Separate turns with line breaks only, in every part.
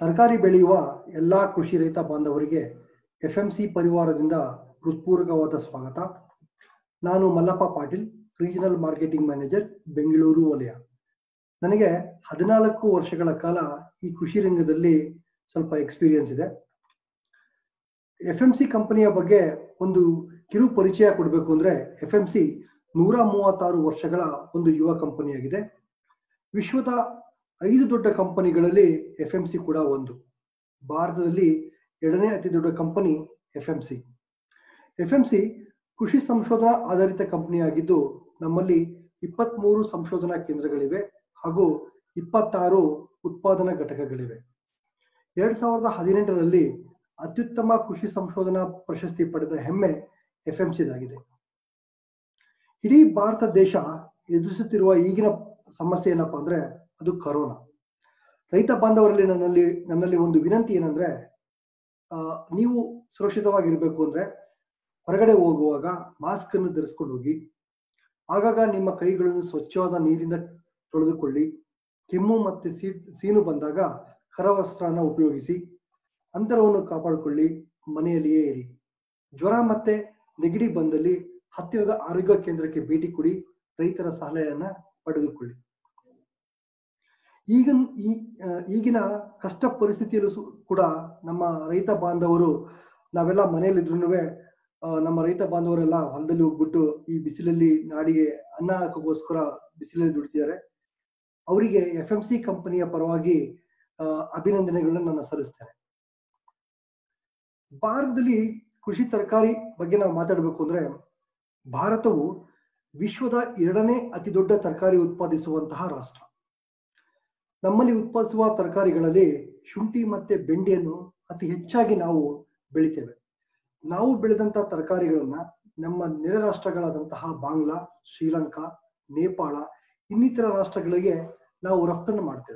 ತರಕಾರಿ ಬೆಳೆಯುವ ಎಲ್ಲಾ ಕೃಷಿ ರೈತ ಬಾಂಧವರಿಗೆ ಎಫ್ ಎಂ ಸಿ ಪರಿವಾರದಿಂದ ಹೃತ್ಪೂರ್ವಕವಾದ ಸ್ವಾಗತ ನಾನು Mallappa Patil regional marketing manager Bengaluru ವಲಯ ನನಗೆ ಹದಿನಾಲ್ಕು ವರ್ಷಗಳ ಕಾಲ ಈ ಕೃಷಿ ರಂಗದಲ್ಲಿ ಸ್ವಲ್ಪ ಎಕ್ಸ್ಪೀರಿಯನ್ಸ್ ಇದೆ ಎಫ್ ಎಂ ಸಿ ಕಂಪನಿಯ ಬಗ್ಗೆ ಒಂದು ಕಿರು ಪರಿಚಯ ಕೊಡಬೇಕು ಅಂದ್ರೆ ಎಫ್ ಎಂ ಸಿ ನೂರ ಮೂವತ್ತಾರು ವರ್ಷಗಳ ಒಂದು ಯುವ ಕಂಪನಿಯಾಗಿದೆ ವಿಶ್ವದ ಐದು ದೊಡ್ಡ ಕಂಪನಿಗಳಲ್ಲಿ ಎಫ್ ಎಂ ಸಿ ಕೂಡ ಒಂದು ಭಾರತದಲ್ಲಿ ಎರಡನೇ ಅತಿ ದೊಡ್ಡ company F M C F M C ಕೃಷಿ ಸಂಶೋಧನಾ ಆಧಾರಿತ ಕಂಪನಿಯಾಗಿದ್ದು ನಮ್ಮಲ್ಲಿ ಇಪ್ಪತ್ಮೂರು ಸಂಶೋಧನಾ ಕೇಂದ್ರಗಳಿವೆ ಹಾಗೂ ಇಪ್ಪತ್ತಾರು ಉತ್ಪಾದನಾ ಘಟಕಗಳಿವೆ ಎರಡ್ ಸಾವಿರದ ಹದಿನೆಂಟರಲ್ಲಿ ಅತ್ಯುತ್ತಮ ಕೃಷಿ ಸಂಶೋಧನಾ ಪ್ರಶಸ್ತಿ ಪಡೆದ ಹೆಮ್ಮೆ ಎಫ್ ಎಂ ಸಿದಾಗಿದೆ ಇಡೀ ಭಾರತ ದೇಶ ಎದುರಿಸುತ್ತಿರುವ ಈಗಿನ ಸಮಸ್ಯೆ ಏನಪ್ಪಾ ಅಂದ್ರೆ ಅದು ಕರೋನಾ ರೈತ ಬಾಂಧವರಲ್ಲಿ ನನ್ನಲ್ಲಿ ನನ್ನಲ್ಲಿ ಒಂದು ವಿನಂತಿ ಏನಂದ್ರೆ ಆ, ನೀವು ಸುರಕ್ಷಿತವಾಗಿರ್ಬೇಕು ಅಂದ್ರೆ ಹೊರಗಡೆ ಹೋಗುವಾಗ ಮಾಸ್ಕ್ ಅನ್ನು ಧರಿಸ್ಕೊಂಡು ಹೋಗಿ ಆಗಾಗ ನಿಮ್ಮ ಕೈಗಳನ್ನು ಸ್ವಚ್ಛವಾದ ನೀರಿಂದ ತೊಳೆದುಕೊಳ್ಳಿ ಕೆಮ್ಮು ಮತ್ತೆ ಸೀ ಸೀನು ಬಂದಾಗ ಕರವಸ್ತ್ರನ ಉಪಯೋಗಿಸಿ ಅಂತರವನ್ನು ಕಾಪಾಡಿಕೊಳ್ಳಿ ಮನೆಯಲ್ಲಿಯೇ ಇರಿ ಜ್ವರ ಮತ್ತೆ ನೆಗಡಿ ಬಂದಲ್ಲಿ ಹತ್ತಿರದ ಆರೋಗ್ಯ ಕೇಂದ್ರಕ್ಕೆ ಭೇಟಿ ಕೊಡಿ ರೈತರ ಸಲಹೆಯನ್ನ ಪಡೆದುಕೊಳ್ಳಿ ಈಗ ಈ ಆ, ಈಗಿನ ಕಷ್ಟ ಪರಿಸ್ಥಿತಿಯಲ್ಲೂ ಸು- ಕೂಡ ನಮ್ಮ ರೈತ ಬಾಂಧವರು ನಾವೆಲ್ಲ ಮನೆಯಲ್ಲಿದ್ರು ನಮ್ಮ ರೈತ ಬಾಂಧವರೆಲ್ಲ ಹೊಲದಲ್ಲಿ ಹೋಗ್ಬಿಟ್ಟು ಈ ಬಿಸಿಲಲ್ಲಿ ನಾಡಿಗೆ ಅನ್ನ ಹಾಕೋಗೋಸ್ಕರ ಬಿಸಿಲಲ್ಲಿ ದುಡಿತಿದ್ದಾರೆ ಅವರಿಗೆ ಎಫ್ ಎಂ ಸಿ ಕಂಪನಿಯ ಪರವಾಗಿ ಆ, ಅಭಿನಂದನೆಗಳನ್ನ ನಾನು ಸಲ್ಲಿಸ್ತೇನೆ ಭಾರತದಲ್ಲಿ ಕೃಷಿ ತರಕಾರಿ ಬಗ್ಗೆ ನಾವು ಮಾತಾಡಬೇಕು ಅಂದ್ರೆ ಭಾರತವು ವಿಶ್ವದ ಎರಡನೇ ಅತಿ ದೊಡ್ಡ ತರಕಾರಿ ಉತ್ಪಾದಿಸುವಂತಹ ರಾಷ್ಟ್ರ ನಮ್ಮಲ್ಲಿ ಉತ್ಪಾದಿಸುವ ತರಕಾರಿಗಳಲ್ಲಿ ಶುಂಠಿ ಮತ್ತೆ ಬೆಂಡೆಯನ್ನು ಅತಿ ಹೆಚ್ಚಾಗಿ ನಾವು ಬೆಳಿತೇವೆ ನಾವು ಬೆಳೆದಂತ ತರಕಾರಿಗಳನ್ನ ನಮ್ಮ ನೆರೆ ರಾಷ್ಟ್ರಗಳಾದಂತಹ ಬಾಂಗ್ಲಾ ಶ್ರೀಲಂಕಾ ನೇಪಾಳ ಇನ್ನಿತರ ರಾಷ್ಟ್ರಗಳಿಗೆ ನಾವು ರಫ್ತನ್ನು ಮಾಡ್ತೇವೆ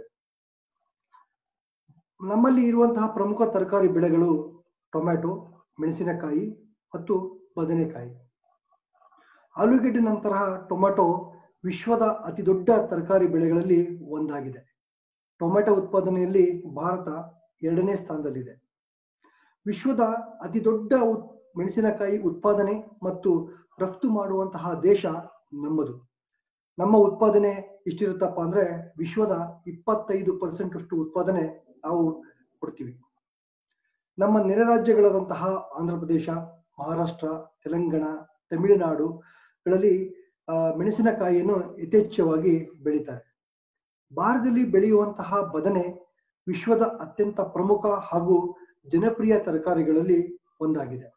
ನಮ್ಮಲ್ಲಿ ಇರುವಂತಹ ಪ್ರಮುಖ ತರಕಾರಿ ಬೆಳೆಗಳು ಟೊಮ್ಯಾಟೊ ಮೆಣಸಿನಕಾಯಿ ಮತ್ತು ಬದನೆಕಾಯಿ ಆಲೂಗೆಡ್ಡೆ ನಂತರ ಟೊಮ್ಯಾಟೊ ವಿಶ್ವದ ಅತಿ ದೊಡ್ಡ ತರಕಾರಿ ಬೆಳೆಗಳಲ್ಲಿ ಒಂದಾಗಿದೆ ಟೊಮ್ಯಾಟೊ ಉತ್ಪಾದನೆಯಲ್ಲಿ ಭಾರತ ಎರಡನೇ ಸ್ಥಾನದಲ್ಲಿದೆ ವಿಶ್ವದ ಅತಿ ದೊಡ್ಡ ಉತ್- ಮೆಣಸಿನಕಾಯಿ ಉತ್ಪಾದನೆ ಮತ್ತು ರಫ್ತು ಮಾಡುವಂತಹ ದೇಶ ನಮ್ಮದು ನಮ್ಮ ಉತ್ಪಾದನೆ ಎಷ್ಟಿರುತ್ತಪ್ಪ ಅಂದ್ರೆ ವಿಶ್ವದ ಇಪ್ಪತ್ತೈದು ಪರ್ಸೆಂಟ್ ಅಷ್ಟು ಉತ್ಪಾದನೆ ನಾವು ಕೊಡ್ತೀವಿ ನಮ್ಮ ನೆರೆ ರಾಜ್ಯಗಳಾದಂತಹ ಆಂಧ್ರ ಪ್ರದೇಶ ಮಹಾರಾಷ್ಟ್ರ ತೆಲಂಗಾಣ ತಮಿಳುನಾಡುಗಳಲ್ಲಿ ಆ, ಮೆಣಸಿನಕಾಯಿಯನ್ನು ಯಥೇಚ್ಛವಾಗಿ ಬೆಳೀತಾರೆ ಭಾರತದಲ್ಲಿ ಬೆಳೆಯುವಂತಹ ಬದನೆ ವಿಶ್ವದ ಅತ್ಯಂತ ಪ್ರಮುಖ ಹಾಗೂ ಜನಪ್ರಿಯ ತರಕಾರಿಗಳಲ್ಲಿ ಒಂದಾಗಿದೆ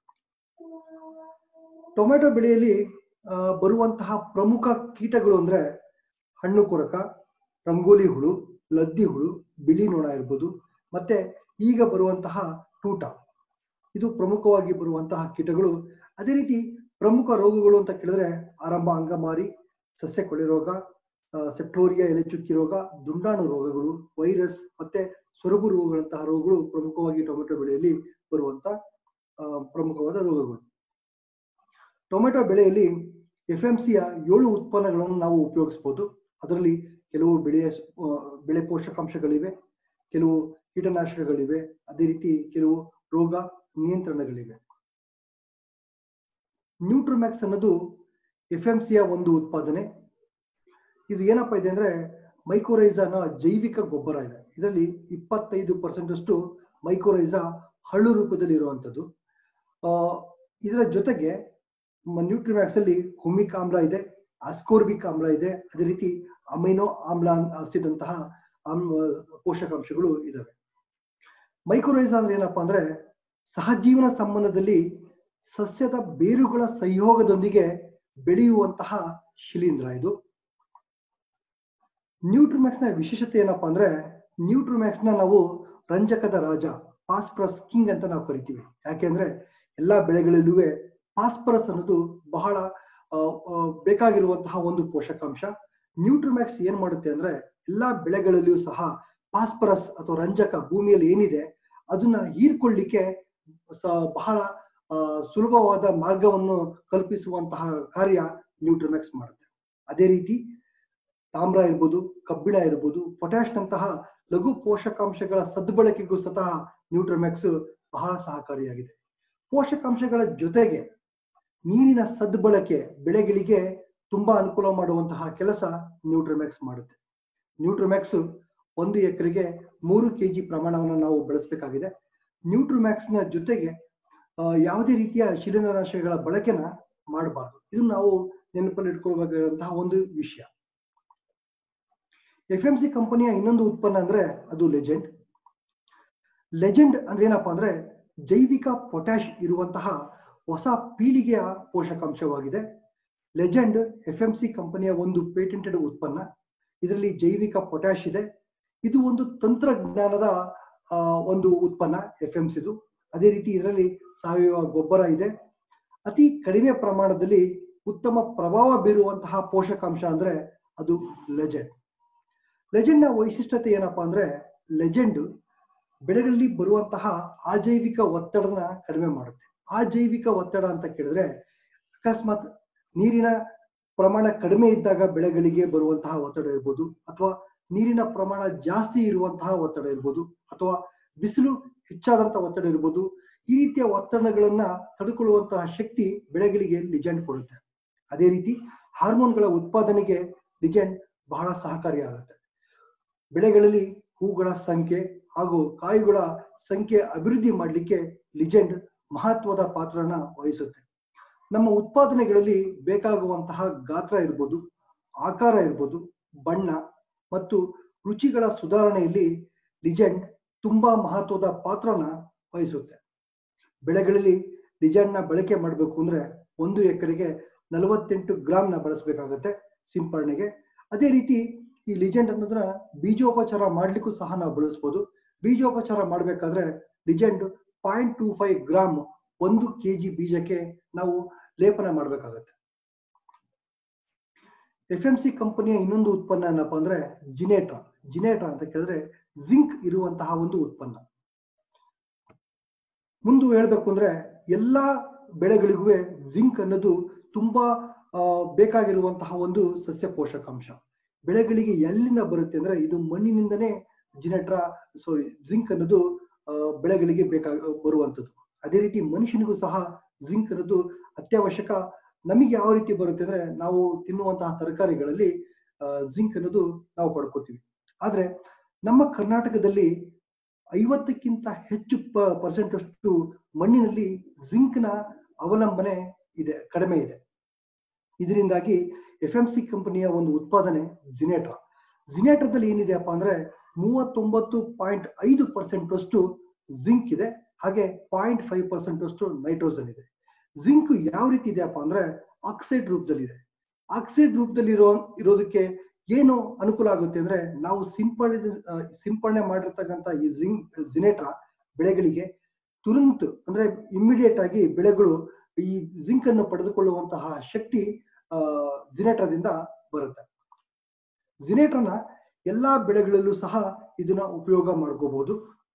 ಟೊಮೆಟೊ ಬೆಳೆಯಲ್ಲಿ ಆ, ಬರುವಂತಹ ಪ್ರಮುಖ ಕೀಟಗಳು ಅಂದ್ರೆ ಹಣ್ಣು ಕೊರಕ ರಂಗೋಲಿ ಹುಳು ಲದ್ದಿ ಹುಳು ಬಿಳಿ ನೊಣ ಇರ್ಬೋದು ಮತ್ತೆ ಈಗ ಬರುವಂತಹ ಟೂಟ ಇದು ಪ್ರಮುಖವಾಗಿ ಬರುವಂತಹ ಕೀಟಗಳು ಅದೇ ರೀತಿ ಪ್ರಮುಖ ರೋಗಗಳು ಅಂತ ಕೇಳಿದ್ರೆ ಆರಂಭ ಅಂಗಮಾರಿ ಸಸ್ಯ ಕೊಳೆ ರೋಗ ಆ, ಸೆಪ್ಟೋರಿಯಾ ಎಲೆ ಚುಕ್ಕಿ ರೋಗ ದುಂಡಾಣು ರೋಗಗಳು ವೈರಸ್ ಮತ್ತೆ ಸೊರಗು ರೋಗಗಳಂತಹ ರೋಗಗಳು ಪ್ರಮುಖವಾಗಿ ಟೊಮೆಟೊ ಬೆಳೆಯಲ್ಲಿ ಬರುವಂತ ಆ, ಪ್ರಮುಖವಾದ ರೋಗಗಳು ಟೊಮೆಟೊ ಬೆಳೆಯಲ್ಲಿ ಎಫ್ ಎಂ ಸಿಯ ಏಳು ಉತ್ಪನ್ನಗಳನ್ನು ನಾವು ಉಪಯೋಗಿಸಬಹುದು ಅದರಲ್ಲಿ ಕೆಲವು ಬೆಳೆಯ ಸ್- ಆ, ಬೆಳೆ ಪೋಷಕಾಂಶಗಳಿವೆ ಕೆಲವು ಕೀಟನಾಶಕಗಳಿವೆ ಅದೇ ರೀತಿ ಕೆಲವು ರೋಗ ನಿಯಂತ್ರಣಗಳಿವೆ ನ್ಯೂಟ್ರೋಮ್ಯಾಕ್ಸ್ ಅನ್ನೋದು ಎಫ್ ಎಂ ಸಿಯ ಒಂದು ಉತ್ಪಾದನೆ ಇದು ಏನಪ್ಪಾ ಇದೆ ಅಂದ್ರೆ ಮೈಕೋರೈಸಾ ಅನ್ನೋ ಜೈವಿಕ ಗೊಬ್ಬರ ಇದೆ ಇದರಲ್ಲಿ ಇಪ್ಪತ್ತೈದು ಪರ್ಸೆಂಟ್ ಅಷ್ಟು ಮೈಕೋರೈಸಾ ಹಳ್ಳು ರೂಪದಲ್ಲಿ ಇರುವಂತದ್ದು ಆ, ಇದರ ಜೊತೆಗೆ ನ್ಯೂಟ್ರಿಮ್ಯಾಕ್ಸ್ ಅಲ್ಲಿ ಹುಮಿಕ್ ಆಮ್ಲ ಇದೆ ಆಸ್ಕೋರ್ಬಿಕ್ ಆಮ್ಲ ಇದೆ ಅದೇ ರೀತಿ ಅಮೈನೋ ಆಮ್ಲ ಆಸಿಡ್ ಅಂತಹ ಆಮ್- ಪೋಷಕಾಂಶಗಳು ಇದಾವೆ ಮೈಕ್ರೋರೈಸಾ ಅಂದ್ರೆ ಏನಪ್ಪಾ ಅಂದ್ರೆ ಸಹಜೀವನ ಸಂಬಂಧದಲ್ಲಿ ಸಸ್ಯದ ಬೇರುಗಳ ಸಂಯೋಗದೊಂದಿಗೆ ಬೆಳೆಯುವಂತಹ ಶಿಲೀಂಧ್ರ ಇದು ನ್ಯೂಟ್ರಿಮ್ಯಾಕ್ಸ್ ನ ವಿಶೇಷತೆ ಏನಪ್ಪಾ ಅಂದ್ರೆ ನ್ಯೂಟ್ರಿಮ್ಯಾಕ್ಸ್ ನ ನಾವು ರಂಜಕದ ರಾಜ ಪಾಸ್ಪರಸ್ ಕಿಂಗ್ ಅಂತ ನಾವು ಕರಿತೀವಿ ಯಾಕೆಂದ್ರೆ ಎಲ್ಲಾ ಬೆಳೆಗಳಲ್ಲೂ ಪಾಸ್ಪರಸ್ ಅನ್ನೋದು ಬಹಳ ಆ, ಆ, ಬೇಕಾಗಿರುವಂತಹ ಒಂದು ಪೋಷಕಾಂಶ ನ್ಯೂಟ್ರಿಮ್ಯಾಕ್ಸ್ ಏನ್ ಮಾಡುತ್ತೆ ಅಂದ್ರೆ ಎಲ್ಲಾ ಬೆಳೆಗಳಲ್ಲಿಯೂ ಸಹ ಪಾಸ್ಪರಸ್ ಅಥವಾ ರಂಜಕ ಭೂಮಿಯಲ್ಲಿ ಏನಿದೆ ಅದನ್ನ ಹೀರ್ಕೊಳ್ಳಿಕ್ಕೆ ಸ- ಬಹಳ ಆ, ಸುಲಭವಾದ ಮಾರ್ಗವನ್ನು ಕಲ್ಪಿಸುವಂತಹ ಕಾರ್ಯ ನ್ಯೂಟ್ರಿಮ್ಯಾಕ್ಸ್ ಮಾಡುತ್ತೆ ಅದೇ ರೀತಿ ತಾಮ್ರ ಇರ್ಬೋದು ಕಬ್ಬಿಣ ಇರ್ಬೋದು ಪೊಟ್ಯಾಶ್ ನಂತಹ ಲಘು ಪೋಷಕಾಂಶಗಳ ಸದ್ಬಳಕೆಗೂ ಸತಃ ನ್ಯೂಟ್ರಮ್ಯಾಕ್ಸ್ ಬಹಳ ಸಹಕಾರಿಯಾಗಿದೆ ಪೋಷಕಾಂಶಗಳ ಜೊತೆಗೆ ನೀರಿನ ಸದ್ಬಳಕೆ ಬೆಳೆಗಳಿಗೆ ತುಂಬಾ ಅನುಕೂಲ ಮಾಡುವಂತಹ ಕೆಲಸ ನ್ಯೂಟ್ರಮ್ಯಾಕ್ಸ್ ಮಾಡುತ್ತೆ ನ್ಯೂಟ್ರಮ್ಯಾಕ್ಸ್ ಒಂದು ಎಕರೆಗೆ ಮೂರು ಕೆಜಿ ಪ್ರಮಾಣವನ್ನು ನಾವು ಬಳಸಬೇಕಾಗಿದೆ ನ್ಯೂಟ್ರಮ್ಯಾಕ್ಸ್ ನ ಜೊತೆಗೆ ಆ, ಯಾವುದೇ ರೀತಿಯ ಶಿಲೀಂಧ್ರನಾಶಕಗಳ ಬಳಕೆನ ಮಾಡಬಾರ್ದು ಇದು ನಾವು ನೆನಪಲ್ಲಿ ಇಟ್ಕೊಳ್ಬೇಕಾದಂತಹ ಒಂದು ವಿಷಯ ಎಫ್ ಎಂ ಸಿ ಕಂಪನಿಯ ಇನ್ನೊಂದು ಉತ್ಪನ್ನ ಅಂದ್ರೆ ಅದು ಲೆಜೆಂಡ್ ಲೆಜೆಂಡ್ ಅಂದ್ರೆ ಏನಪ್ಪಾ ಅಂದ್ರೆ ಜೈವಿಕ ಪೊಟ್ಯಾಶ್ ಇರುವಂತಹ ಹೊಸ ಪೀಳಿಗೆಯ ಪೋಷಕಾಂಶವಾಗಿದೆ ಲೆಜೆಂಡ್ ಎಫ್ ಎಂ ಸಿ ಕಂಪನಿಯ ಒಂದು ಪೇಟೆಂಟೆಡ್ ಉತ್ಪನ್ನ ಇದರಲ್ಲಿ ಜೈವಿಕ ಪೊಟ್ಯಾಶ್ ಇದೆ ಇದು ಒಂದು ತಂತ್ರಜ್ಞಾನದ ಆ, ಒಂದು ಉತ್ಪನ್ನ ಎಫ್ ಎಂ ಸಿದು ಅದೇ ರೀತಿ ಇದರಲ್ಲಿ ಸಾವಯವ ಗೊಬ್ಬರ ಇದೆ ಅತಿ ಕಡಿಮೆ ಪ್ರಮಾಣದಲ್ಲಿ ಉತ್ತಮ ಪ್ರಭಾವ ಬೀರುವಂತಹ ಪೋಷಕಾಂಶ ಅಂದ್ರೆ ಅದು ಲೆಜೆಂಡ್ ಲೆಜೆಂಡ್ ನ ವೈಶಿಷ್ಟ್ಯತೆ ಏನಪ್ಪಾ ಅಂದ್ರೆ ಲೆಜೆಂಡ್ ಬೆಳೆಗಳಲ್ಲಿ ಬರುವಂತಹ ಅಜೈವಿಕ ಒತ್ತಡನ ಕಡಿಮೆ ಮಾಡುತ್ತೆ ಅಜೈವಿಕ ಒತ್ತಡ ಅಂತ ಕೇಳಿದ್ರೆ ಅಕಸ್ಮಾತ್ ನೀರಿನ ಪ್ರಮಾಣ ಕಡಿಮೆ ಇದ್ದಾಗ ಬೆಳೆಗಳಿಗೆ ಬರುವಂತಹ ಒತ್ತಡ ಇರ್ಬೋದು ಅಥವಾ ನೀರಿನ ಪ್ರಮಾಣ ಜಾಸ್ತಿ ಇರುವಂತಹ ಒತ್ತಡ ಇರ್ಬೋದು ಅಥವಾ ಬಿಸಿಲು ಹೆಚ್ಚಾದಂತಹ ಒತ್ತಡ ಇರ್ಬೋದು ಈ ರೀತಿಯ ಒತ್ತಡಗಳನ್ನ ತಡೆಕೊಳ್ಳುವಂತಹ ಶಕ್ತಿ ಬೆಳೆಗಳಿಗೆ ಲಿಜೆಂಡ್ ಕೊಡುತ್ತೆ ಅದೇ ರೀತಿ ಹಾರ್ಮೋನ್ಗಳ ಉತ್ಪಾದನೆಗೆ ಲಿಜೆಂಡ್ ಬಹಳ ಸಹಕಾರಿಯಾಗುತ್ತೆ ಬೆಳೆಗಳಲ್ಲಿ ಹೂಗಳ ಸಂಖ್ಯೆ ಹಾಗೂ ಕಾಯಿಗಳ ಸಂಖ್ಯೆ ಅಭಿವೃದ್ಧಿ ಮಾಡಲಿಕ್ಕೆ ಲಿಜೆಂಡ್ ಮಹತ್ವದ ಪಾತ್ರನ ವಹಿಸುತ್ತೆ ನಮ್ಮ ಉತ್ಪಾದನೆಗಳಲ್ಲಿ ಬೇಕಾಗುವಂತಹ ಗಾತ್ರ ಇರ್ಬೋದು ಆಕಾರ ಇರ್ಬೋದು ಬಣ್ಣ ಮತ್ತು ರುಚಿಗಳ ಸುಧಾರಣೆಯಲ್ಲಿ ಲಿಜೆಂಡ್ ತುಂಬಾ ಮಹತ್ವದ ಪಾತ್ರನ ವಹಿಸುತ್ತೆ ಬೆಳೆಗಳಲ್ಲಿ ಲಿಜೆಂಡ್ ನ ಬಳಕೆ ಮಾಡಬೇಕು ಅಂದ್ರೆ ಒಂದು ಎಕರೆಗೆ ನಲವತ್ತೆಂಟು ಗ್ರಾಮ್ನ ಬಳಸಬೇಕಾಗತ್ತೆ ಸಿಂಪರಣೆಗೆ ಅದೇ ರೀತಿ ಈ ಲಿಜೆಂಡ್ ಅನ್ನೋದನ್ನ ಬೀಜೋಪಚಾರ ಮಾಡ್ಲಿಕ್ಕೂ ಸಹ ನಾವು ಬಳಸ್ಬೋದು ಬೀಜೋಪಚಾರ ಮಾಡ್ಬೇಕಾದ್ರೆ legend point two five gram ಒಂದು ಕೆಜಿ ಬೀಜಕ್ಕೆ ನಾವು ಲೇಪನ ಮಾಡ್ಬೇಕಾಗತ್ತೆ ಎಫ್ ಎಂ ಸಿ ಕಂಪನಿಯ ಇನ್ನೊಂದು ಉತ್ಪನ್ನ ಏನಪ್ಪಾ ಅಂದ್ರೆ ಜಿನೇಟ್ರಾ ಜಿನೇಟ್ರಾ ಅಂತ ಕೇಳಿದ್ರೆ ಜಿಂಕ್ ಇರುವಂತಹ ಒಂದು ಉತ್ಪನ್ನ ಮುಂದೆ ಹೇಳ್ಬೇಕು ಅಂದ್ರೆ ಎಲ್ಲಾ ಬೆಳೆಗಳಿಗೂ ಜಿಂಕ್ ಅನ್ನೋದು ತುಂಬಾ ಆ, ಬೇಕಾಗಿರುವಂತಹ ಒಂದು ಸಸ್ಯ ಪೋಷಕಾಂಶ ಬೆಳೆಗಳಿಗೆ ಎಲ್ಲಿಂದ ಬರುತ್ತೆ ಅಂದ್ರೆ ಇದು ಮಣ್ಣಿನಿಂದನೇ ಜಿನೆಟ್ರಾ ಸಾರಿ ಜಿಂಕ್ ಅನ್ನೋದು ಆ, ಬೆಳೆಗಳಿಗೆ ಬೇಕಾಗ ಬರುವಂತದ್ದು ಅದೇ ರೀತಿ ಮನುಷ್ಯನಿಗೂ ಸಹ ಜಿಂಕ್ ಅನ್ನೋದು ಅತ್ಯವಶ್ಯಕ ನಮಗೆ ಯಾವ ರೀತಿ ಬರುತ್ತೆ ಅಂದ್ರೆ ನಾವು ತಿನ್ನುವಂತಹ ತರಕಾರಿಗಳಲ್ಲಿ ಜಿಂಕ್ ಅನ್ನೋದು ನಾವು ಪಡ್ಕೋತೀವಿ ಆದ್ರೆ ನಮ್ಮ ಕರ್ನಾಟಕದಲ್ಲಿ ಐವತ್ತಕ್ಕಿಂತ ಹೆಚ್ಚು ಪರ್ಸೆಂಟ್ ಅಷ್ಟು ಮಣ್ಣಿನಲ್ಲಿ ಜಿಂಕ್ ನ ಅವಲಂಬನೆ ಇದೆ ಕಡಿಮೆ ಇದೆ ಇದರಿಂದಾಗಿ ಎಫ್ ಎಂ ಸಿ ಕಂಪನಿಯ ಒಂದು ಉತ್ಪಾದನೆ ಜಿನೇಟ್ರಾ ಜಿನೇಟ್ರಾದಲ್ಲಿ ಏನಿದೆಯಪ್ಪ ಅಂದ್ರೆ ಮೂವತ್ತೊಂಬತ್ತು ಪಾಯಿಂಟ್ ಐದು ಪರ್ಸೆಂಟ್ ಅಷ್ಟು ಜಿಂಕ್ ಇದೆ ಹಾಗೆ ಪಾಯಿಂಟ್ ಫೈವ್ ಪರ್ಸೆಂಟ್ ಅಷ್ಟು ನೈಟ್ರೋಜನ್ ಇದೆ ಜಿಂಕ್ ಯಾವ ರೀತಿ ಇದೆಯಪ್ಪ ಅಂದ್ರೆ ಆಕ್ಸೈಡ್ ರೂಪದಲ್ಲಿ ಇದೆ ಆಕ್ಸೈಡ್ ರೂಪದಲ್ಲಿ ಇರೋ ಇರೋದಕ್ಕೆ ಏನು ಅನುಕೂಲ ಆಗುತ್ತೆ ಅಂದ್ರೆ ನಾವು ಸಿಂಪಡಣೆ ಆ, ಸಿಂಪಡಣೆ ಮಾಡಿರ್ತಕ್ಕಂಥ ಈ ಜಿಂಕ್ ಜಿನೇಟ್ರಾ ಬೆಳೆಗಳಿಗೆ ತುರಂತ್ ಅಂದ್ರೆ ಇಮಿಡಿಯೇಟ್ ಆಗಿ ಬೆಳೆಗಳು ಈ ಜಿಂಕ್ ಅನ್ನು ಪಡೆದುಕೊಳ್ಳುವಂತಹ ಶಕ್ತಿ ಆ ಜಿನೇಟ್ರಾದಿಂದ ಬರುತ್ತೆ ಜಿನೇಟ್ರನ ಎಲ್ಲಾ ಬೆಳೆಗಳಲ್ಲೂ ಸಹ ಇದನ್ನ ಉಪಯೋಗ ಮಾಡ್ಕೋಬಹುದು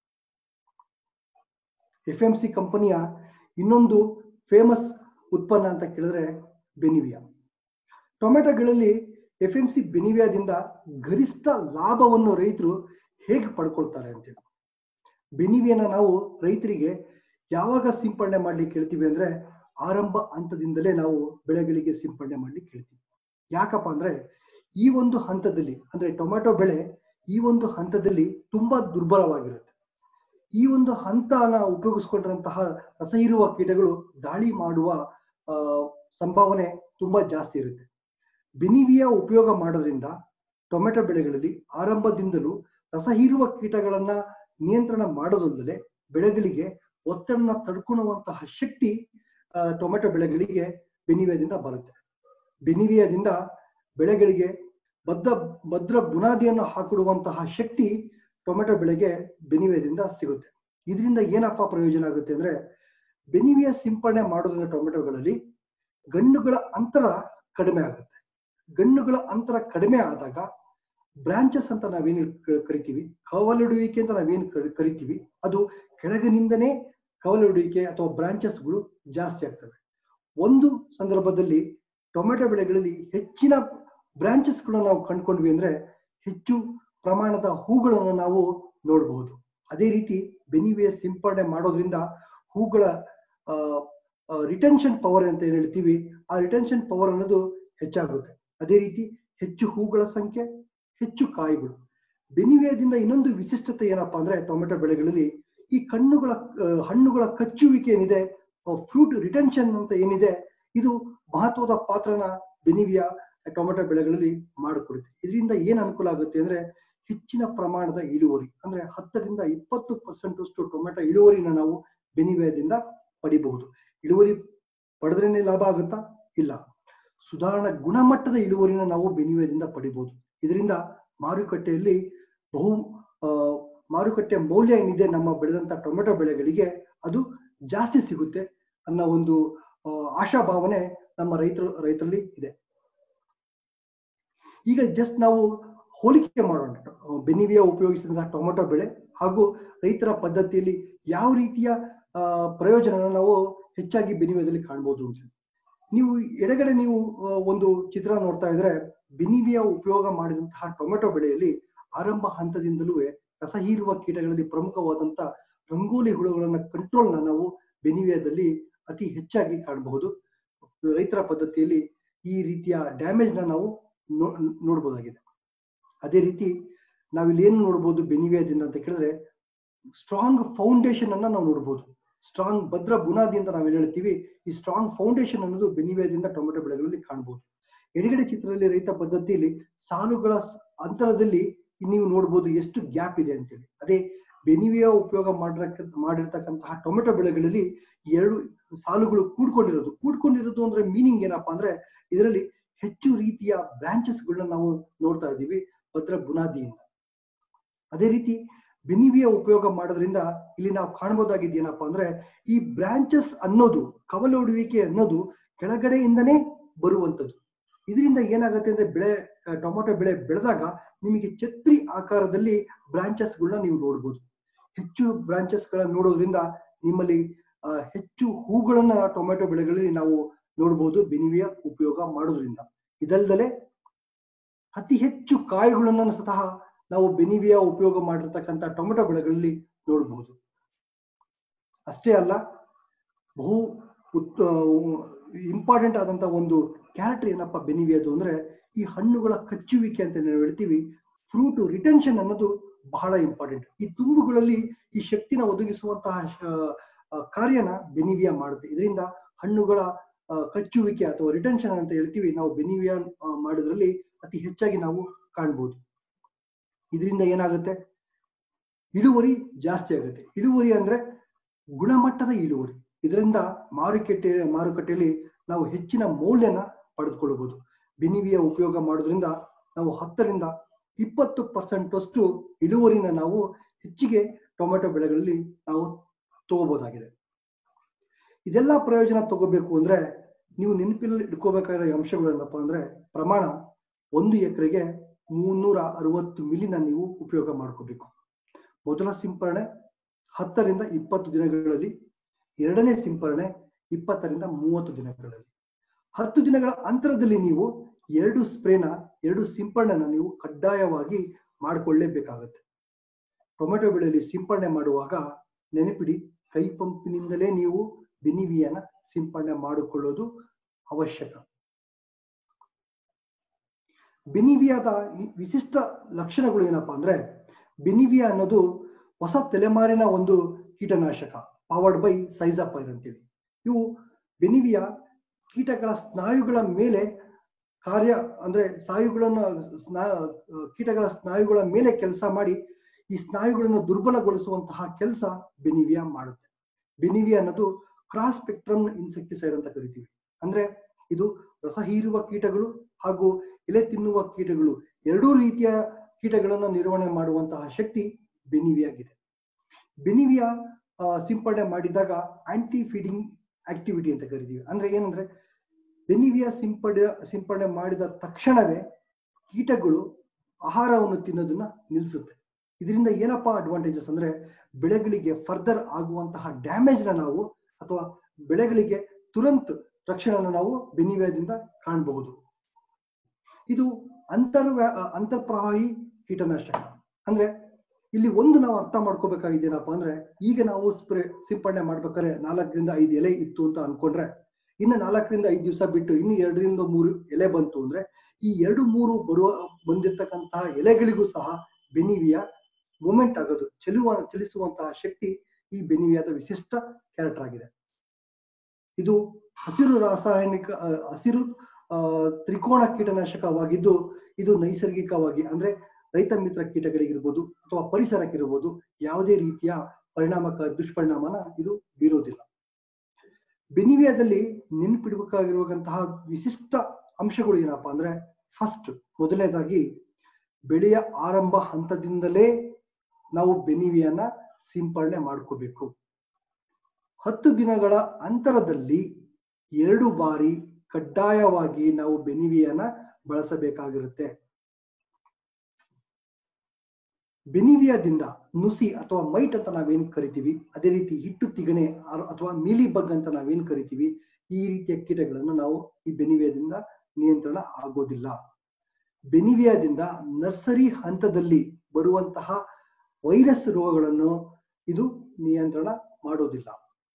ಎಫ್ ಎಂ ಸಿ ಕಂಪನಿಯ ಇನ್ನೊಂದು ಫೇಮಸ್ ಉತ್ಪನ್ನ ಅಂತ ಕೇಳಿದ್ರೆ ಬೆನಿವಿಯಾ ಟೊಮೆಟೊಗಳಲ್ಲಿ ಎಫ್ ಎಂ ಸಿ ಬೆನಿವಿಯಾದಿಂದ ಗರಿಷ್ಠ ಲಾಭವನ್ನು ರೈತರು ಹೇಗೆ ಪಡ್ಕೊಳ್ತಾರೆ ಅಂತೇಳಿ ಬೆನಿವಿಯನ್ನ ನಾವು ರೈತರಿಗೆ ಯಾವಾಗ ಸಿಂಪಡಣೆ ಮಾಡ್ಲಿಕ್ಕೆ ಹೇಳ್ತೀವಿ ಅಂದ್ರೆ ಆರಂಭ ಹಂತದಿಂದಲೇ ನಾವು ಬೆಳೆಗಳಿಗೆ ಸಿಂಪಡಣೆ ಮಾಡ್ಲಿಕ್ಕೆ ಹೇಳ್ತೀವಿ ಯಾಕಪ್ಪ ಅಂದ್ರೆ ಈ ಒಂದು ಹಂತದಲ್ಲಿ ಅಂದ್ರೆ ಟೊಮೆಟೊ ಬೆಳೆ ಈ ಒಂದು ಹಂತದಲ್ಲಿ ತುಂಬಾ ದುರ್ಬಲವಾಗಿರುತ್ತೆ ಈ ಒಂದು ಹಂತನ ಉಪಯೋಗಿಸ್ಕೊಂಡಿರುವಂತಹ ರಸಹೀರುವ ಕೀಟಗಳು ದಾಳಿ ಮಾಡುವ ಆ, ಸಂಭಾವನೆ ತುಂಬಾ ಜಾಸ್ತಿ ಇರುತ್ತೆ ಬೆನಿವಿಯ ಉಪಯೋಗ ಮಾಡೋದ್ರಿಂದ ಟೊಮೆಟೊ ಬೆಳೆಗಳಲ್ಲಿ ಆರಂಭದಿಂದಲೂ ರಸಹೀರುವ ಕೀಟಗಳನ್ನ ನಿಯಂತ್ರಣ ಮಾಡೋದಲ್ಲದೆ ಬೆಳೆಗಳಿಗೆ ಒತ್ತಡನ ತಡ್ಕೊಳ್ಳುವಂತಹ ಶಕ್ತಿ ಆ, ಟೊಮೆಟೊ ಬೆಳೆಗಳಿಗೆ ಬೆನಿವಿಯದಿಂದ ಬರುತ್ತೆ ಬೆನಿವಿಯದಿಂದ ಬೆಳೆಗಳಿಗೆ ಬದ್ಧ ಭದ್ರ ಬುನಾದಿಯನ್ನು ಹಾಕಿಡುವಂತಹ ಶಕ್ತಿ ಟೊಮೆಟೊ ಬೆಳೆಗೆ ಬೆನಿವಿಯದಿಂದ ಸಿಗುತ್ತೆ ಇದರಿಂದ ಏನಪ್ಪ ಪ್ರಯೋಜನ ಆಗುತ್ತೆ ಅಂದ್ರೆ ಬೆನಿವಿಯ ಸಿಂಪಡಣೆ ಮಾಡೋದ್ರಿಂದ ಟೊಮೆಟೊಗಳಲ್ಲಿ ಗಣ್ಣುಗಳ ಅಂತರ ಕಡಿಮೆ ಆಗುತ್ತೆ ಗಣ್ಣುಗಳ ಅಂತರ ಕಡಿಮೆ ಆದಾಗ ಬ್ರಾಂಚಸ್ ಅಂತ ನಾವೇನು ಕ- ಕರಿತೀವಿ ಕವಲಿಡುವಿಕೆ ಅಂತ ನಾವೇನು ಕರಿ- ಕರಿತೀವಿ ಅದು ಕೆಳಗಿನಿಂದನೇ ಕವಲಿಡುವಿಕೆ ಅಥವಾ ಬ್ರಾಂಚಸ್ಗಳು ಜಾಸ್ತಿ ಆಗ್ತವೆ ಒಂದು ಸಂದರ್ಭದಲ್ಲಿ ಟೊಮೆಟೊ ಬೆಳೆಗಳಲ್ಲಿ ಹೆಚ್ಚಿನ ಬ್ರಾಂಚಸ್ಗಳನ್ನ ನಾವು ಕಂಡ್ಕೊಂಡ್ವಿ ಅಂದ್ರೆ ಹೆಚ್ಚು ಪ್ರಮಾಣದ ಹೂಗಳನ್ನು ನಾವು ನೋಡಬಹುದು ಅದೇ ರೀತಿ ಬೆನಿವಿಯ ಸಿಂಪಡಣೆ ಮಾಡೋದ್ರಿಂದ ಹೂಗಳ ರಿಟೆನ್ಷನ್ ಪವರ್ ಅಂತ ಏನ್ ಹೇಳ್ತೀವಿ ಆ ರಿಟೆನ್ಷನ್ ಪವರ್ ಅನ್ನೋದು ಹೆಚ್ಚಾಗುತ್ತೆ ಅದೇ ರೀತಿ ಹೆಚ್ಚು ಹೂಗಳ ಸಂಖ್ಯೆ ಹೆಚ್ಚು ಕಾಯಿಗಳು ಬೆನಿವಿಯದಿಂದ ಇನ್ನೊಂದು ವಿಶಿಷ್ಟತೆ ಏನಪ್ಪಾ ಅಂದ್ರೆ ಟೊಮೆಟೊ ಬೆಳೆಗಳಲ್ಲಿ ಈ ಕಣ್ಣುಗಳ ಆ, ಹಣ್ಣುಗಳ ಕಚ್ಚುವಿಕೆ ಏನಿದೆ ಫ್ರೂಟ್ ರಿಟೆನ್ಷನ್ ಅಂತ ಏನಿದೆ ಇದು ಮಹತ್ವದ ಪಾತ್ರನ ಬೆನಿವಿಯಾ ಟೊಮೆಟೊ ಬೆಳೆಗಳಲ್ಲಿ ಮಾಡಿಕೊಡುತ್ತೆ ಇದರಿಂದ ಏನ್ ಅನುಕೂಲ ಆಗುತ್ತೆ ಅಂದ್ರೆ ಹೆಚ್ಚಿನ ಪ್ರಮಾಣದ ಇಳುವರಿ ಅಂದ್ರೆ ಹತ್ತರಿಂದ ಇಪ್ಪತ್ತು ಪರ್ಸೆಂಟ್ ಅಷ್ಟು ಟೊಮೆಟೊ ಇಳುವರಿನ ನಾವು ಬೆನಿವಿಯಾದಿಂದ ಪಡಿಬಹುದು ಇಳುವರಿ ಪಡೆದ್ರೇನೆ ಲಾಭ ಆಗುತ್ತಾ ಇಲ್ಲ ಸುಧಾರಣ ಗುಣಮಟ್ಟದ ಇಳುವರಿನ ನಾವು ಬೆನಿವಿಯಾದಿಂದ ಪಡಿಬಹುದು ಇದರಿಂದ ಮಾರುಕಟ್ಟೆಯಲ್ಲಿ ಬಹು ಆ, ಮಾರುಕಟ್ಟೆ ಮೌಲ್ಯ ಏನಿದೆ ನಮ್ಮ ಬೆಳೆದಂತ ಟೊಮೆಟೊ ಬೆಳೆಗಳಿಗೆ ಅದು ಜಾಸ್ತಿ ಸಿಗುತ್ತೆ ಅನ್ನೋ ಒಂದು ಆ, ಆಶಾಭಾವನೆ ನಮ್ಮ ರೈತರು ರೈತರಲ್ಲಿ ಇದೆ ಈಗ ಜಸ್ಟ್ ನಾವು ಹೋಲಿಕೆ ಮಾಡೋಣ ಬೆನಿವಿಯಾ ಉಪಯೋಗಿಸಿದಂತಹ ಟೊಮೆಟೊ ಬೆಳೆ ಹಾಗೂ ರೈತರ ಪದ್ಧತಿಯಲ್ಲಿ ಯಾವ ರೀತಿಯ ಆ, ಪ್ರಯೋಜನನ ನಾವು ಹೆಚ್ಚಾಗಿ ಬೆನಿವಿಯಾದಲ್ಲಿ ಕಾಣ್ಬೋದು ಅಂತ ನೀವು ಎಡಗಡೆ ನೀವು ಆ, ಒಂದು ಚಿತ್ರ ನೋಡ್ತಾ ಇದ್ರೆ ಬೆನಿವಿಯಾ ಉಪಯೋಗ ಮಾಡಿದಂತಹ ಟೊಮೆಟೊ ಬೆಳೆಯಲ್ಲಿ ಆರಂಭ ಹಂತದಿಂದಲೂ ರಸ ಹೀರುವ ಕೀಟಗಳಲ್ಲಿ ಪ್ರಮುಖವಾದಂತ ರಂಗೋಲಿ ಹುಳುಗಳನ್ನ ಕಂಟ್ರೋಲ್ನ ನಾವು ಬೆನಿವಿಯಾದಲ್ಲಿ ಅತಿ ಹೆಚ್ಚಾಗಿ ಕಾಣಬಹುದು ರೈತರ ಪದ್ಧತಿಯಲ್ಲಿ ಈ ರೀತಿಯ ಡ್ಯಾಮೇಜ್ ನ ನಾವು ನೋ- ನೋಡ್ಬೋದಾಗಿದೆ ಅದೇ ರೀತಿ ನಾವಿಲ್ಲಿ ಏನು ನೋಡ್ಬೋದು ಬೆನಿವಿಯಾದಿಂದ ಅಂತ ಕೇಳಿದ್ರೆ ಸ್ಟ್ರಾಂಗ್ ಫೌಂಡೇಶನ್ ಅನ್ನ ನಾವು ನೋಡ್ಬೋದು ಸ್ಟ್ರಾಂಗ್ ಭದ್ರ ಬುನಾದಿ ಅಂತ ನಾವೇನ್ ಹೇಳ್ತೀವಿ ಈ ಸ್ಟ್ರಾಂಗ್ ಫೌಂಡೇಶನ್ ಅನ್ನೋದು ಬೆನಿವಿಯಾದಿಂದ ಟೊಮೆಟೊ ಬೆಳೆಗಳಲ್ಲಿ ಕಾಣಬಹುದು ಎಡಗಡೆ ಚಿತ್ರದಲ್ಲಿ ರೈತ ಪದ್ಧತಿಯಲ್ಲಿ ಸಾಲುಗಳ ಸ್- ಅಂತರದಲ್ಲಿ ನೀವು ನೋಡ್ಬೋದು ಎಷ್ಟು ಗ್ಯಾಪ್ ಇದೆ ಅಂತೇಳಿ ಅದೇ ಬೆನಿವಿಯಾ ಉಪಯೋಗ ಮಾಡಿರಕ ಮಾಡಿರ್ತಕ್ಕಂತಹ ಟೊಮೆಟೊ ಬೆಳೆಗಳಲ್ಲಿ ಎರಡು ಸಾಲುಗಳು ಕೂಡ್ಕೊಂಡಿರೋದು ಕೂಡ್ಕೊಂಡಿರೋದು ಅಂದ್ರೆ ಮೀನಿಂಗ್ ಏನಪ್ಪಾ ಅಂದ್ರೆ ಇದರಲ್ಲಿ ಹೆಚ್ಚು ರೀತಿಯ ಬ್ರಾಂಚಸ್ ಗಳನ್ನ ನಾವು ನೋಡ್ತಾ ಇದ್ದೀವಿ ಭದ್ರ ಬುನಾದಿಯಿಂದ ಅದೇ ರೀತಿ ಬೆನಿವಿಯ ಉಪಯೋಗ ಮಾಡೋದ್ರಿಂದ ಇಲ್ಲಿ ನಾವು ಕಾಣಬಹುದಾಗಿದ್ದು ಏನಪ್ಪಾ ಅಂದ್ರೆ ಈ ಬ್ರಾಂಚಸ್ ಅನ್ನೋದು ಕವಲೊಡುವಿಕೆ ಅನ್ನೋದು ಕೆಳಗಡೆಯಿಂದನೇ ಬರುವಂತದ್ದು ಇದರಿಂದ ಏನಾಗುತ್ತೆ ಅಂದ್ರೆ ಬೆಳೆ ಆ, ಟೊಮೊಟೊ ಬೆಳೆ ಬೆಳೆದಾಗ ನಿಮಗೆ ಛತ್ರಿ ಆಕಾರದಲ್ಲಿ ಬ್ರಾಂಚಸ್ ಗಳನ್ನ ನೀವು ನೋಡ್ಬೋದು ಹೆಚ್ಚು ಬ್ರಾಂಚಸ್ ಗಳನ್ನ ನೋಡೋದ್ರಿಂದ ನಿಮ್ಮಲ್ಲಿ ಆ, ಹೆಚ್ಚು ಹೂಗಳನ್ನ ಟೊಮೆಟೊ ಬೆಳೆಗಳಲ್ಲಿ ನಾವು ನೋಡ್ಬೋದು ಬೆನಿವಿಯ ಉಪಯೋಗ ಮಾಡೋದ್ರಿಂದ ಇದಲ್ದಲೆ ಅತಿ ಹೆಚ್ಚು ಕಾಯಿಗಳನ್ನು ಸಹ ನಾವು ಬೆನಿವಿಯಾ ಉಪಯೋಗ ಮಾಡಿರ್ತಕ್ಕಂಥ ಟೊಮೆಟೊ ಬೆಳೆಗಳಲ್ಲಿ ನೋಡಬಹುದು ಅಷ್ಟೇ ಅಲ್ಲ ಬಹು ಇಂಪಾರ್ಟೆಂಟ್ ಆದಂತ ಒಂದು ಕ್ಯಾರೆಕ್ಟರ್ ಏನಪ್ಪಾ ಬೆನಿವಿಯದು ಅಂದ್ರೆ ಈ ಹಣ್ಣುಗಳ ಕಚ್ಚುವಿಕೆ ಅಂತ ನಾವು ಹೇಳ್ತೀವಿ ಫ್ರೂಟ್ ರಿಟೆನ್ಷನ್ ಅನ್ನೋದು ಬಹಳ ಇಂಪಾರ್ಟೆಂಟ್ ಈ ತುಂಬುಗಳಲ್ಲಿ ಈ ಶಕ್ತಿನ ಒದಗಿಸುವಂತಹ ಶ- ಆ, ಕಾರ್ಯನ ಬೆನಿವಿಯಾ ಮಾಡುತ್ತೆ ಇದರಿಂದ ಹಣ್ಣುಗಳ ಆ, ಕಚ್ಚುವಿಕೆ ಅಥವಾ ರಿಟೆನ್ಷನ್ ಅಂತ ಹೇಳ್ತೀವಿ ನಾವು ಬೆನಿವಿಯಾ ಆ, ಮಾಡೋದ್ರಲ್ಲಿ ಅತಿ ಹೆಚ್ಚಾಗಿ ನಾವು ಕಾಣ್ಬೋದು ಇದರಿಂದ ಏನಾಗುತ್ತೆ ಇಳುವರಿ ಜಾಸ್ತಿ ಆಗುತ್ತೆ ಇಳುವರಿ ಅಂದ್ರೆ ಗುಣಮಟ್ಟದ ಇಳುವರಿ ಇದರಿಂದ ಮಾರುಕಟ್ಟೆ ಮಾರುಕಟ್ಟೆಯಲ್ಲಿ ನಾವು ಹೆಚ್ಚಿನ ಮೌಲ್ಯನ ಪಡೆದುಕೊಳ್ಳಬಹುದು ಬೆನಿವಿಯ ಉಪಯೋಗ ಮಾಡೋದ್ರಿಂದ ನಾವು ಹತ್ತರಿಂದ ಇಪ್ಪತ್ತು ಪರ್ಸೆಂಟ್ ಅಷ್ಟು ಇಳುವರಿನ ನಾವು ಹೆಚ್ಚಿಗೆ ಟೊಮೆಟೊ ಬೆಳೆಗಳಲ್ಲಿ ನಾವು ತಗೋಬಹುದಾಗಿದೆ ಇದೆಲ್ಲ ಪ್ರಯೋಜನ ತಗೋಬೇಕು ಅಂದ್ರೆ ನೀವು ನೆನಪಿನಲ್ಲಿ ಇಟ್ಕೋಬೇಕಾಗಿರೋ ಅಂಶಗಳು ಏನಪ್ಪಾ ಅಂದ್ರೆ ಪ್ರಮಾಣ ಒಂದು ಎಕರೆಗೆ ಮುನ್ನೂರ ಅರವತ್ತು ಮಿಲಿನ ನೀವು ಉಪಯೋಗ ಮಾಡ್ಕೋಬೇಕು ಮೊದಲ ಸಿಂಪರಣೆ ಹತ್ತರಿಂದ ಇಪ್ಪತ್ತು ದಿನಗಳಲ್ಲಿ ಎರಡನೇ ಸಿಂಪರಣೆ ಇಪ್ಪತ್ತರಿಂದ ಮೂವತ್ತು ದಿನಗಳಲ್ಲಿ ಹತ್ತು ದಿನಗಳ ಅಂತರದಲ್ಲಿ ನೀವು ಎರಡು ಸ್ಪ್ರೇನ ಎರಡು ಸಿಂಪರಣೆನ ನೀವು ಕಡ್ಡಾಯವಾಗಿ ಮಾಡಿಕೊಳ್ಳೇಬೇಕಾಗತ್ತೆ ಟೊಮೆಟೊ ಬೆಳೆಯಲ್ಲಿ ಸಿಂಪರಣೆ ಮಾಡುವಾಗ ನೆನಪಿಡಿ ಕೈ ಪಂಪಿನಿಂದಲೇ ನೀವು ಬೆನಿವಿಯನ್ನ ಸಿಂಪರಣೆ ಮಾಡಿಕೊಳ್ಳೋದು ಅವಶ್ಯಕ ಬೆನಿವಿಯಾದ ಈ ವಿಶಿಷ್ಟ ಲಕ್ಷಣಗಳು ಏನಪ್ಪಾ ಅಂದ್ರೆ ಬೆನಿವಿಯಾ ಅನ್ನೋದು ಹೊಸ ತಲೆಮಾರಿನ ಒಂದು ಕೀಟನಾಶಕ ಪವರ್ಡ್ ಬೈ ಸೈಜಾಪೈರ್ ಅಂತೇಳಿ ಇವು ಬೆನಿವಿಯಾ ಕೀಟಗಳ ಸ್ನಾಯುಗಳ ಮೇಲೆ ಕಾರ್ಯ ಅಂದ್ರೆ ಸ್ನಾಯುಗಳನ್ನ ಸ್ನಾ ಕೀಟಗಳ ಸ್ನಾಯುಗಳ ಮೇಲೆ ಕೆಲಸ ಮಾಡಿ ಈ ಸ್ನಾಯುಗಳನ್ನು ದುರ್ಬಲಗೊಳಿಸುವಂತಹ ಕೆಲಸ ಬೆನಿವಿಯಾ ಮಾಡುತ್ತೆ ಬೆನಿವಿಯಾ ಅನ್ನೋದು ಕ್ರಾಸ್ ಸ್ಪೆಕ್ಟ್ರಮ್ ಇನ್ಸೆಕ್ಟಿಸೈಡ್ ಅಂತ ಕರಿತೀವಿ ಅಂದ್ರೆ ಇದು ರಸ ಹೀರುವ ಕೀಟಗಳು ಹಾಗೂ ಎಲೆ ತಿನ್ನುವ ಕೀಟಗಳು ಎರಡೂ ರೀತಿಯ ಕೀಟಗಳನ್ನು ನಿರ್ವಹಣೆ ಮಾಡುವಂತಹ ಶಕ್ತಿ ಬೆನಿವಿಯಾಗಿದೆ ಬೆನಿವಿಯಾ ಆ, ಸಿಂಪಡಣೆ ಮಾಡಿದಾಗ ಆಂಟಿ ಫೀಡಿಂಗ್ ಆಕ್ಟಿವಿಟಿ ಅಂತ ಕರಿತೀವಿ ಅಂದ್ರೆ ಏನಂದ್ರೆ ಬೆನಿವಿಯಾ ಸಿಂಪಡ ಸಿಂಪಡಣೆ ಮಾಡಿದ ತಕ್ಷಣವೇ ಕೀಟಗಳು ಆಹಾರವನ್ನು ತಿನ್ನೋದನ್ನ ನಿಲ್ಲಿಸುತ್ತೆ ಇದರಿಂದ ಏನಪ್ಪಾ ಅಡ್ವಾಂಟೇಜಸ್ ಅಂದ್ರೆ ಬೆಳೆಗಳಿಗೆ ಫರ್ದರ್ ಆಗುವಂತಹ ಡ್ಯಾಮೇಜ್ ನ ನಾವು ಅಥವಾ ಬೆಳೆಗಳಿಗೆ ತುರಂತ್ ರಕ್ಷಣೆಯನ್ನು ನಾವು ಬೆನಿವಿಯಾದಿಂದ ಕಾಣಬಹುದು ಇದು ಅಂತರ್ ಅಂತರ್ಪ್ರವಾಹಿ ಕೀಟನಾಶಕ ಅಂದ್ರೆ ಇಲ್ಲಿ ಒಂದು ನಾವು ಅರ್ಥ ಮಾಡ್ಕೋಬೇಕಾಗಿದ್ದೇನಪ್ಪ ಅಂದ್ರೆ ಈಗ ನಾವು ಸ್ಪ್ರೇ ಸಿಂಪಡಣೆ ಮಾಡ್ಬೇಕಾದ್ರೆ ನಾಲ್ಕರಿಂದ ಐದು ಎಲೆ ಇತ್ತು ಅಂತ ಅನ್ಕೊಂಡ್ರೆ ಇನ್ನು ನಾಲ್ಕರಿಂದ ಐದು ದಿವಸ ಬಿಟ್ಟು ಇನ್ನು ಎರಡರಿಂದ ಮೂರು ಎಲೆ ಬಂತು ಅಂದ್ರೆ ಈ ಎರಡು ಮೂರು ಬರುವ ಬಂದಿರತಕ್ಕಂತಹ ಎಲೆಗಳಿಗೂ ಸಹ ಬೆನಿವಿಯಾ ಮೂಮೆಂಟ್ ಆಗೋದು ಚಲುವ ಚಲಿಸುವಂತಹ ಶಕ್ತಿ ಈ ಬೆನಿವಿಯಾದ ವಿಶಿಷ್ಟ ಕ್ಯಾರೆಕ್ಟರ್ ಆಗಿದೆ ಇದು ಹಸಿರು ರಾಸಾಯನಿಕ ಆ, ಹಸಿರು ಆ, ತ್ರಿಕೋಣ ಕೀಟನಾಶಕವಾಗಿದ್ದು ಇದು ನೈಸರ್ಗಿಕವಾಗಿ ಅಂದ್ರೆ ರೈತ ಮಿತ್ರ ಕೀಟಗಳಿಗಿರ್ಬೋದು ಅಥವಾ ಪರಿಸರಕ್ಕಿರ್ಬೋದು ಯಾವುದೇ ರೀತಿಯ ಪರಿಣಾಮಕ ದುಷ್ಪರಿಣಾಮನ ಇದು ಬೀರೋದಿಲ್ಲ ಬೆನಿವಿಯಾದಲ್ಲಿ ನೆನಪಿಡಬೇಕಾಗಿರುವಂತಹ ವಿಶಿಷ್ಟ ಅಂಶಗಳು ಏನಪ್ಪಾ ಅಂದ್ರೆ ಫಸ್ಟ್ ಮೊದಲನೇದಾಗಿ ಬೆಳೆಯ ಆರಂಭ ಹಂತದಿಂದಲೇ ನಾವು ಬೆನಿವಿಯನ್ನ ಸಿಂಪರಣೆ ಮಾಡ್ಕೋಬೇಕು ಹತ್ತು ದಿನಗಳ ಅಂತರದಲ್ಲಿ ಎರಡು ಬಾರಿ ಕಡ್ಡಾಯವಾಗಿ ನಾವು ಬೆನಿವಿಯನ್ನ ಬಳಸಬೇಕಾಗಿರುತ್ತೆ ಬೆನಿವಿಯಾದಿಂದ ನುಸಿ ಅಥವಾ ಮೈಟ್ ಅಂತ ನಾವೇನ್ ಕರಿತೀವಿ ಅದೇ ರೀತಿ ಹಿಟ್ಟು ತಿಗಣೆ ಅರ್- ಅಥವಾ ಮೀಲಿ ಬಗ್ ಅಂತ ನಾವೇನ್ ಕರಿತೀವಿ ಈ ರೀತಿಯ ಕೀಟಗಳನ್ನು ನಾವು ಈ ಬೆನಿವಿಯಾದಿಂದ ನಿಯಂತ್ರಣ ಆಗೋದಿಲ್ಲ ಬೆನಿವಿಯಾದಿಂದ ನರ್ಸರಿ ಹಂತದಲ್ಲಿ ಬರುವಂತಹ ವೈರಸ್ ರೋಗಗಳನ್ನು ಇದು ನಿಯಂತ್ರಣ ಮಾಡೋದಿಲ್ಲ